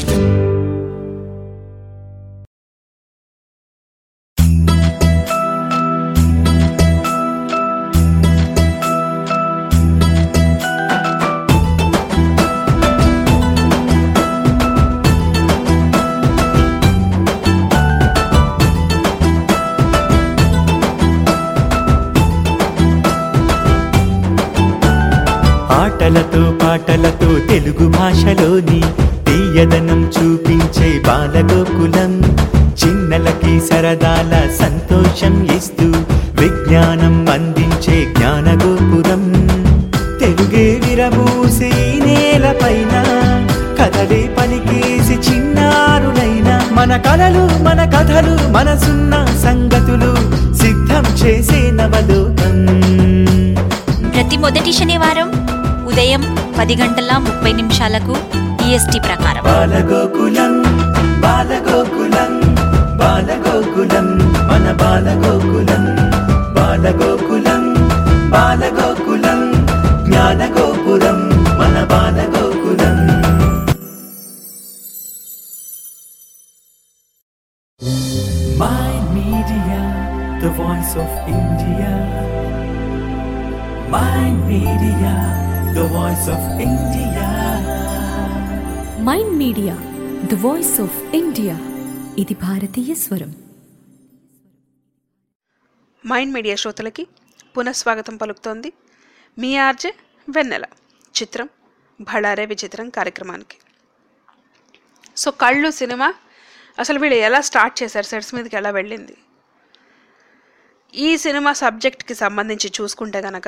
ఆటలతో పాటలతో తెలుగు భాషలోని తీయదనం చూపించే బాలగోకులం చిన్నలకి సరదాల సంతోషం ఇస్తూ విజ్ఞానం అందించే జ్ఞానగోపురం తెలుగే విరబూసి ఈ నేలపైన కథలే పలికేసి చిన్నారులైన మన కలలు మన కథలు మనసున్న సంగతులు సిద్ధం చేసే నవలోకం ప్రతి మొదటి శనివారం ఉదయం పది గంటల ముప్పై నిమిషాలకు ఈఎస్టీ ప్రకారం బాలగోకులం బాలగోకులం బాలగోకులం మన బాలగోకులం బాలగోకులం బాలగోకులం జ్ఞానగోపురం మన Balagokulam My Media, the voice of India. My Media, the voice of India. Mind Media the voice of India ఇది భారతీయ స్వరం మైండ్ మీడియా శ్రోతలకి పునఃస్వాగతం పలుకుతోంది మీ ఆర్జే వెన్నెల చిత్రం భళారే విచిత్రం కార్యక్రమానికి సో కళ్ళు సినిమా అసలు వీళ్ళు ఎలా స్టార్ట్ చేశారు సెట్స్ మీదకి ఎలా వెళ్ళింది ఈ సినిమా సబ్జెక్ట్కి సంబంధించి చూసుకుంటే గనక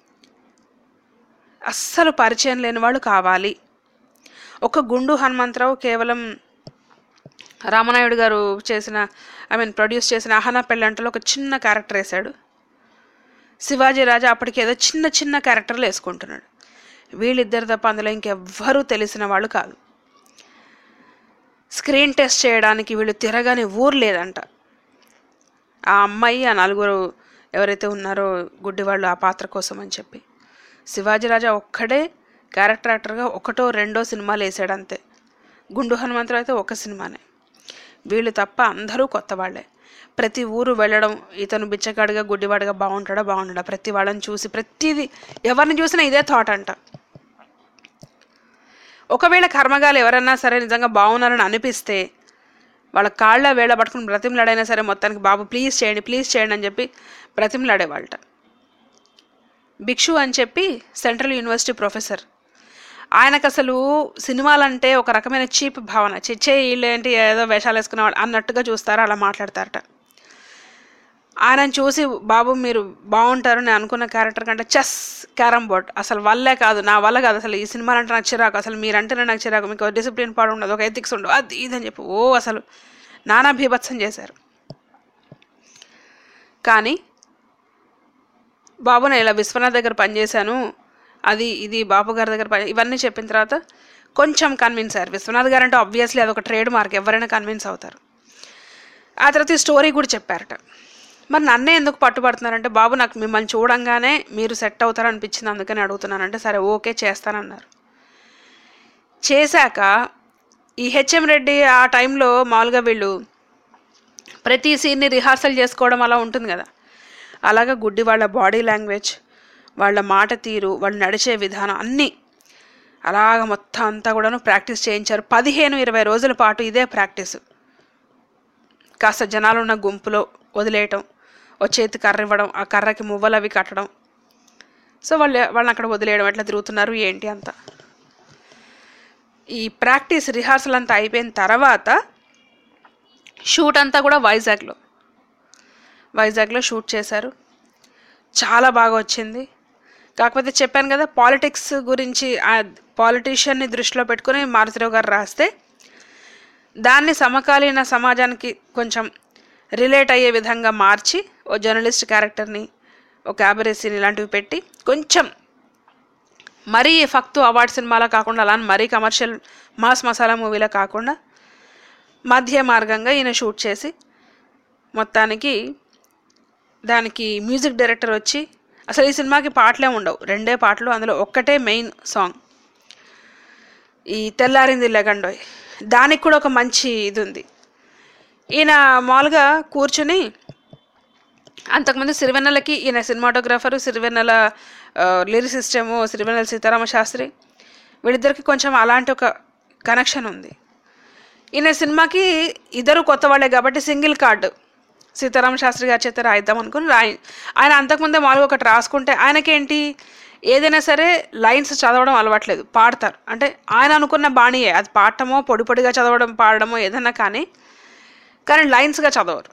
అస్సలు పరిచయం లేని వాళ్ళు కావాలి ఒక గుండు హనుమంతరావు కేవలం రామనాయుడు గారు చేసిన ఐ మీన్ ప్రొడ్యూస్ చేసిన అహనా పెళ్ళంటలో ఒక చిన్న క్యారెక్టర్ వేశాడు శివాజీ రాజా అప్పటికి ఏదో చిన్న చిన్న క్యారెక్టర్లు వేసుకుంటున్నాడు వీళ్ళిద్దరు తప్ప అందులో ఇంకెవ్వరూ తెలిసిన వాళ్ళు కాదు స్క్రీన్ టెస్ట్ చేయడానికి వీళ్ళు తిరగని ఊరు లేదంట ఆ అమ్మాయి ఆ నలుగురు ఎవరైతే ఉన్నారో గుడ్డివాళ్ళు ఆ పాత్ర కోసం అని చెప్పి శివాజీరాజా ఒక్కడే క్యారెక్టర్ యాక్టర్గా ఒకటో రెండో సినిమాలు వేసాడు అంతే గుండు హనుమంతుడు అయితే ఒక సినిమానే వీళ్ళు తప్ప అందరూ కొత్త వాళ్ళే ప్రతి ఊరు వెళ్ళడం ఇతను బిచ్చగాడిగా గుడ్డివాడిగా బాగుంటాడా బాగుంటాడా ప్రతి వాళ్ళని చూసి ప్రతిదీ ఎవరిని చూసినా ఇదే థాట్ అంట ఒకవేళ కర్మగాలు ఎవరన్నా సరే నిజంగా బాగున్నారని అనిపిస్తే వాళ్ళ కాళ్ళ వేళ పట్టుకుని బ్రతిమలాడైనా సరే మొత్తానికి బాబు ప్లీజ్ చేయండి ప్లీజ్ చేయండి అని చెప్పి బ్రతిమలాడేవాళ్ళట భిక్షు అని చెప్పి సెంట్రల్ యూనివర్సిటీ ప్రొఫెసర్ ఆయనకు అసలు సినిమాలంటే ఒక రకమైన చీప్ భావన చిచ్చే వీళ్ళేంటి ఏదో వేషాలు వేసుకునేవాడు అన్నట్టుగా చూస్తారు అలా మాట్లాడతారట ఆయనను చూసి బాబు మీరు బాగుంటారు నేను అనుకున్న క్యారెక్టర్ కంటే చెస్ క్యారమ్ బోర్డ్ అసలు వల్లే కాదు నా వల్ల కాదు అసలు ఈ సినిమా అంటే నాకు చిరాకు అసలు మీరంటేనే నాకు చిరాకు మీకు డిసిప్లిన్ పాడు ఉండదు ఒక ఎథిక్స్ ఉండదు అది ఇదని చెప్పి ఓ అసలు నానా భీభత్సం చేశారు కానీ బాబు నేను ఇలా విశ్వనాథ్ దగ్గర పనిచేశాను అది ఇది బాబు గారి దగ్గర పని ఇవన్నీ చెప్పిన తర్వాత కొంచెం కన్విన్స్ అయ్యారు విశ్వనాథ్ గారు అంటే ఆబ్వియస్లీ అదొక ట్రేడ్ మార్క్ ఎవరైనా కన్విన్స్ అవుతారు ఆ తర్వాత ఈ స్టోరీ కూడా చెప్పారట మరి నన్నే ఎందుకు పట్టుబడుతున్నారంటే బాబు నాకు మిమ్మల్ని చూడంగానే మీరు సెట్ అవుతారు అనిపించింది అందుకని అడుగుతున్నానంటే సరే ఓకే చేస్తానన్నారు చేశాక ఈ హెచ్ఎం రెడ్డి ఆ టైంలో మామూలుగా వీళ్ళు ప్రతి సీన్ని రిహార్సల్ చేసుకోవడం అలా ఉంటుంది కదా అలాగా గుడ్డి వాళ్ళ బాడీ లాంగ్వేజ్ వాళ్ళ మాట తీరు వాళ్ళు నడిచే విధానం అన్నీ అలాగ మొత్తం అంతా కూడాను ప్రాక్టీస్ చేయించారు పదిహేను ఇరవై రోజుల పాటు ఇదే ప్రాక్టీస్ కాస్త జనాలు ఉన్న గుంపులో వదిలేయటం ఓ చేతి కర్ర ఇవ్వడం ఆ కర్రకి మువ్వలు అవి కట్టడం సో వాళ్ళు వాళ్ళని అక్కడ వదిలేయడం ఎట్లా తిరుగుతున్నారు ఏంటి అంత ఈ ప్రాక్టీస్ రిహార్సల్ అంతా అయిపోయిన తర్వాత షూట్ అంతా కూడా వైజాగ్లో వైజాగ్లో షూట్ చేశారు చాలా బాగా వచ్చింది కాకపోతే చెప్పాను కదా పాలిటిక్స్ గురించి ఆ పాలిటీషియన్ని దృష్టిలో పెట్టుకుని మారుతిరావు గారు రాస్తే దాన్ని సమకాలీన సమాజానికి కొంచెం రిలేట్ అయ్యే విధంగా మార్చి ఓ జర్నలిస్ట్ క్యారెక్టర్ని ఒక క్యాబరేసీని ఇలాంటివి పెట్టి కొంచెం మరీ ఫక్తు అవార్డ్ సినిమాలా కాకుండా అలా అని మరీ కమర్షియల్ మాస్ మసాలా మూవీలా కాకుండా మధ్య మార్గంగా ఈయన షూట్ చేసి మొత్తానికి దానికి మ్యూజిక్ డైరెక్టర్ వచ్చి అసలు ఈ సినిమాకి పాటలే ఉండవు రెండే పాటలు అందులో ఒక్కటే మెయిన్ సాంగ్ ఈ తెల్లారింది లెగండోయ్ దానికి కూడా ఒక మంచి ఇది ఉంది ఈయన మామూలుగా కూర్చుని అంతకుముందు సిరివెన్నెలకి ఈయన సినిమాటోగ్రాఫరు సిరివెన్నెల లిరిసిస్టము సిరివెన్నెల సీతారామ శాస్త్రి వీళ్ళిద్దరికి కొంచెం అలాంటి ఒక కనెక్షన్ ఉంది ఈయన సినిమాకి ఇద్దరు కొత్త వాళ్ళే కాబట్టి సింగిల్ కార్డు సీతారామ శాస్త్రి గారి చేత రాయిద్దాం అనుకుని రాయి ఆయన అంతకుముందే మామూలుగా ఒకటి రాసుకుంటే ఆయనకేంటి ఏదైనా సరే లైన్స్ చదవడం అలవాట్లేదు పాడతారు అంటే ఆయన అనుకున్న బాణీయే అది పాడటమో పొడి పొడిగా చదవడం పాడడమో ఏదైనా కానీ కానీ లైన్స్గా చదవరు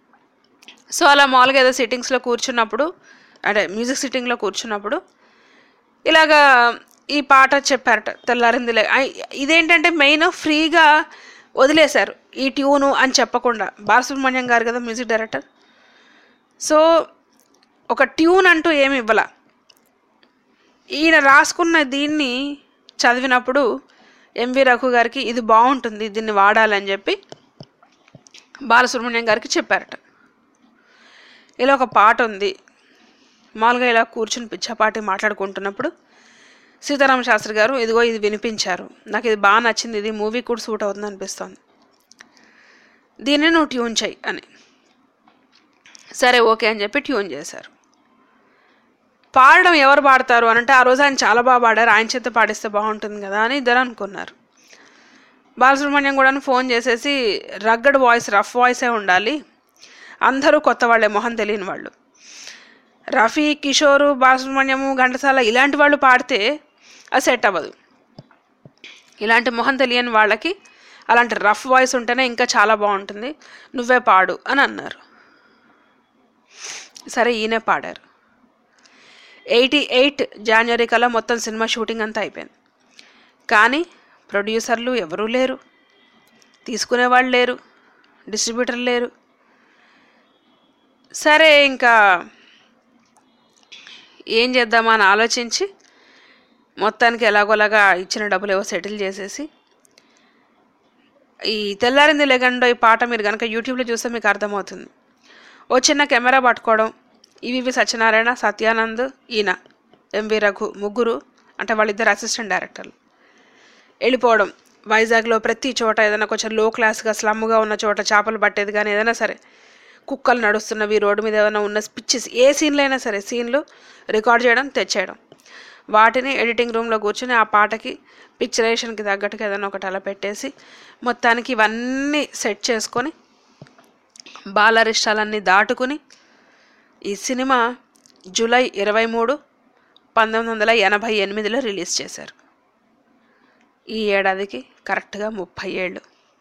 సో అలా మామూలుగా ఏదో సిట్టింగ్స్లో కూర్చున్నప్పుడు అంటే మ్యూజిక్ సిట్టింగ్లో కూర్చున్నప్పుడు ఇలాగా ఈ పాట చెప్పారట తెల్లారింది లే ఐ- ఇదేంటంటే మెయిన్ ఫ్రీగా వదిలేశారు ఈ ట్యూను అని చెప్పకుండా బాలసుబ్రహ్మణ్యం గారు కదా మ్యూజిక్ డైరెక్టర్ సో ఒక ట్యూన్ అంటూ ఏమి ఇవ్వాల ఈయన రాసుకున్న దీన్ని చదివినప్పుడు ఎంవి రఘు గారికి ఇది బాగుంటుంది దీన్ని వాడాలని చెప్పి బాలసుబ్రహ్మణ్యం గారికి చెప్పారట ఇలా ఒక పాట ఉంది మామూలుగా ఇలా కూర్చుని పిచ్చాపాటి మాట్లాడుకుంటున్నప్పుడు సీతారామ శాస్త్రి గారు ఇదిగో ఇది వినిపించారు నాకు ఇది బాగా నచ్చింది ఇది మూవీ కూడా సూట్ అవుతుంది అనిపిస్తోంది దీన్ని నువ్వు ట్యూన్ చెయ్యి అని సరే ఓకే అని చెప్పి ట్యూన్ చేశారు పాడడం ఎవరు పాడతారు అని అంటే ఆ రోజు ఆయన చాలా బాగా పాడారు ఆయన చేత పాడిస్తే బాగుంటుంది కదా అని ఇద్దరు అనుకున్నారు బాలసుబ్రహ్మణ్యం కూడా ఫోన్ చేసేసి రగ్గడ్ వాయిస్ రఫ్ వాయిసే ఉండాలి అందరూ కొత్త వాళ్ళే మొహం తెలియని వాళ్ళు రఫీ కిషోరు బాలసుబ్రహ్మణ్యము ఘంటసాల ఇలాంటి వాళ్ళు పాడితే అది సెట్ అవ్వదు ఇలాంటి మొహం తెలియని వాళ్ళకి అలాంటి రఫ్ వాయిస్ ఉంటేనే ఇంకా చాలా బాగుంటుంది నువ్వే పాడు అని అన్నారు సరే ఈయనే పాడారు ఎయిటీ ఎయిట్ జాన్వరి కల్లా మొత్తం సినిమా షూటింగ్ అంతా అయిపోయింది కానీ ప్రొడ్యూసర్లు ఎవరూ లేరు తీసుకునేవాళ్ళు లేరు డిస్ట్రిబ్యూటర్ లేరు సరే ఇంకా ఏం చేద్దామా అని ఆలోచించి మొత్తానికి ఎలాగోలాగా ఇచ్చిన డబ్బులు ఏవో సెటిల్ చేసేసి ఈ తెల్లారింది లేకుండా ఈ పాట మీరు కనుక యూట్యూబ్లో చూస్తే మీకు అర్థమవుతుంది ఓ చిన్న కెమెరా పట్టుకోవడం ఈవివి సత్యనారాయణ సత్యానంద్ ఈయన ఎంవి రఘు ముగ్గురు అంటే వాళ్ళిద్దరు అసిస్టెంట్ డైరెక్టర్లు వెళ్ళిపోవడం వైజాగ్లో ప్రతి చోట ఏదైనా కొంచెం లో క్లాస్గా స్లమ్గా ఉన్న చోట చేపలు పట్టేది కానీ ఏదైనా సరే కుక్కలు నడుస్తున్నవి రోడ్డు మీద ఏదైనా ఉన్న పిచ్చెస్ ఏ సీన్లు అయినా సరే సీన్లు రికార్డ్ చేయడం తెచ్చేయడం వాటిని ఎడిటింగ్ రూమ్లో కూర్చొని ఆ పాటకి పిక్చరేషన్కి తగ్గట్టుగా ఏదైనా ఒకటి అలా పెట్టేసి మొత్తానికి ఇవన్నీ సెట్ చేసుకొని బాలరిష్టాలన్నీ దాటుకుని ఈ సినిమా జూలై ఇరవై మూడు పంతొమ్మిది వందల ఎనభై ఎనిమిదిలో రిలీజ్ చేశారు ఈ ఏడాదికి కరెక్ట్గా ముప్పై ఏళ్ళు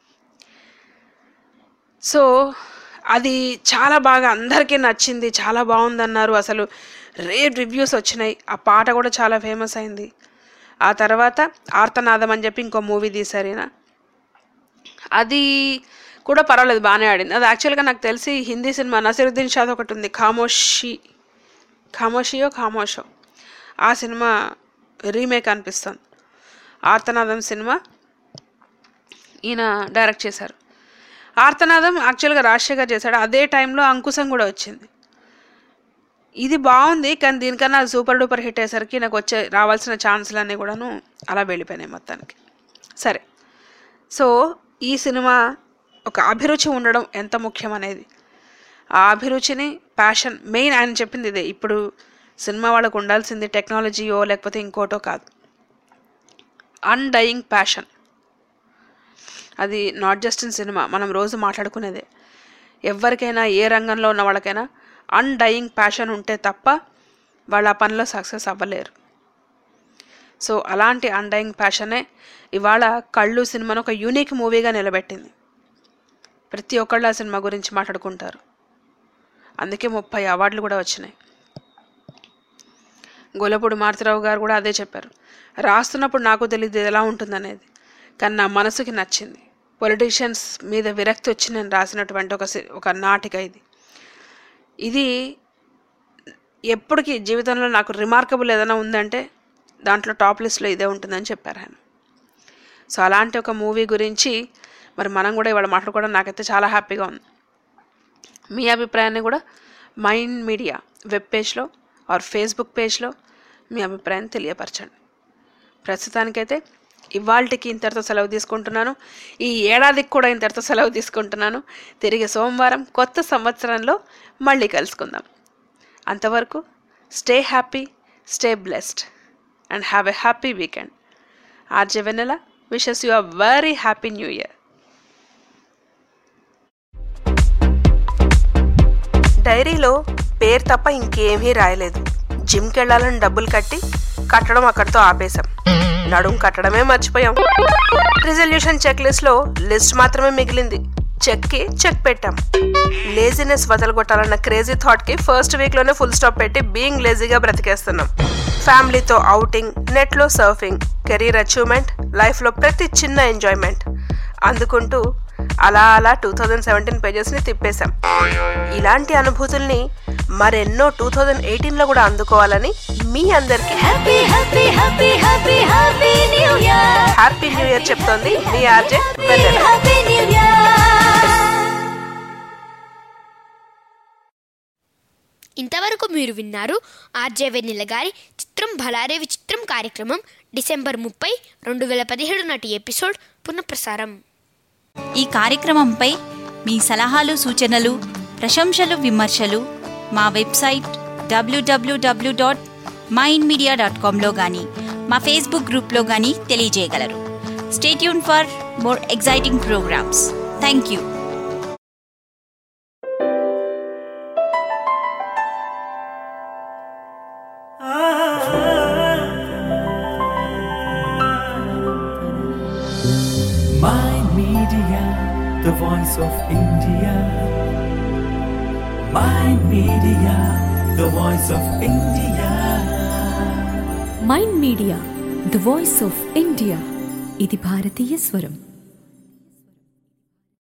సో అది చాలా బాగా అందరికీ నచ్చింది చాలా బాగుందన్నారు అసలు రేర్ రివ్యూస్ వచ్చినాయి ఆ పాట కూడా చాలా ఫేమస్ అయింది ఆ తర్వాత ఆర్తనాదం అని చెప్పి ఇంకో మూవీ తీశారు ఈయన అది కూడా పర్వాలేదు బాగానే ఆడింది అది యాక్చువల్గా నాకు తెలిసి హిందీ సినిమా నసరుద్దీన్ షాద్ ఒకటి ఉంది ఖామోషి ఖామోషియో ఖామోషో ఆ సినిమా రీమేక్ అనిపిస్తుంది ఆర్తనాదం సినిమా ఈయన డైరెక్ట్ చేశారు ఆర్తనాదం యాక్చువల్గా రాజశేఖర్ చేశాడు అదే టైంలో అంకుశం కూడా వచ్చింది ఇది బాగుంది కానీ దీనికన్నా సూపర్ డూపర్ హిట్ అయ్యేసరికి నాకు వచ్చే రావాల్సిన ఛాన్సులన్నీ కూడాను అలా వెళ్ళిపోయినాయి మొత్తానికి సరే సో ఈ సినిమా ఒక అభిరుచి ఉండడం ఎంత ముఖ్యం అనేది ఆ అభిరుచిని ప్యాషన్ మెయిన్ ఆయన చెప్పింది ఇదే ఇప్పుడు సినిమా వాళ్ళకు ఉండాల్సింది టెక్నాలజీయో లేకపోతే ఇంకోటో కాదు అన్డయింగ్ ప్యాషన్ అది నాట్ జస్ట్ ఇన్ సినిమా మనం రోజు మాట్లాడుకునేదే ఎవరికైనా ఏ రంగంలో ఉన్న వాళ్ళకైనా అన్డయింగ్ ప్యాషన్ ఉంటే తప్ప వాళ్ళ ఆ పనిలో సక్సెస్ అవ్వలేరు సో అలాంటి అన్డయింగ్ ప్యాషనే ఇవాళ కళ్ళు సినిమాను ఒక యూనిక్ మూవీగా నిలబెట్టింది ప్రతి ఒక్కళ్ళు ఆ సినిమా గురించి మాట్లాడుకుంటారు అందుకే ముప్పై అవార్డులు కూడా వచ్చినాయి గొల్లపూడి మారుతిరావు గారు కూడా అదే చెప్పారు రాస్తున్నప్పుడు నాకు తెలియదు ఇది ఎలా ఉంటుందనేది కానీ నా మనసుకి నచ్చింది పొలిటీషియన్స్ మీద విరక్తి వచ్చి నేను రాసినటువంటి ఒక సి- ఒక నాటిక ఇది ఇది ఎప్పటికీ జీవితంలో నాకు రిమార్కబుల్ ఏదైనా ఉందంటే దాంట్లో టాప్ లిస్ట్లో ఇదే ఉంటుందని చెప్పారు ఆయన సో అలాంటి ఒక మూవీ గురించి మరి మనం కూడా ఇవాళ మాట్లాడుకోవడం నాకైతే చాలా హ్యాపీగా ఉంది మీ అభిప్రాయాన్ని కూడా మైండ్ మీడియా వెబ్ పేజ్లో ఆర్ ఫేస్బుక్ పేజ్లో మీ అభిప్రాయాన్ని తెలియపరచండి ప్రస్తుతానికైతే ఇవాళకి ఇంతటితో సెలవు తీసుకుంటున్నాను ఈ ఏడాదికి కూడా ఇంతటితో సెలవు తీసుకుంటున్నాను తిరిగి సోమవారం కొత్త సంవత్సరంలో మళ్ళీ కలుసుకుందాం అంతవరకు stay happy stay blessed and have a happy weekend RJ Vennela wishes you a very happy new year డైరీలో పేరు తప్ప ఇంకేమీ రాయలేదు జిమ్కి వెళ్ళాలని డబ్బులు కట్టి కట్టడం అక్కడితో ఆపేశాం నడుం కట్టడమే మర్చిపోయాం రిజల్యూషన్ చెక్ లిస్ట్లో లిస్ట్ మాత్రమే మిగిలింది చెక్కి చెక్ పెట్టాం లేజినెస్ వదలగొట్టాలన్న క్రేజీ థాట్కి ఫస్ట్ వీక్లోనే ఫుల్ స్టాప్ పెట్టి బీయింగ్ లేజీగా బ్రతికేస్తున్నాం ఫ్యామిలీతో అవుటింగ్ నెట్లో సర్ఫింగ్ కెరీర్ అచీవ్మెంట్ లైఫ్లో ప్రతి చిన్న ఎంజాయ్మెంట్ అందుకుంటూ అలా అలా టూ థౌజండ్ సెవెంటీన్ పేజెస్ని తిప్పేశాం ఇలాంటి అనుభూతుల్ని మరెన్నో టూ థౌజండ్ ఎయిటీన్లో కూడా అందుకోవాలని మీ అందరికీ happy happy happy happy happy new year happy new year చెప్తోంది మీ ఆర్జే హ్యాపీ న్యూ ఇంతవరకు మీరు విన్నారు ఆర్జే వెన్నెల గారి చిత్రం భలారే విచిత్రం కార్యక్రమం డిసెంబర్ ముప్పై రెండు వేల పదిహేడు నాటి ఎపిసోడ్ పునఃప్రసారం ఈ కార్యక్రమంపై మీ సలహాలు సూచనలు ప్రశంసలు విమర్శలు మా website W W W dot Mind Media dot కామ్లో కానీ మా ఫేస్బుక్ గ్రూప్లో కానీ తెలియజేయగలరు stay tune for more exciting programmes thank you Mind Media, the voice of India. Mind Media, the voice of India. Mind Media the voice of India ఇది భారతీయ స్వరం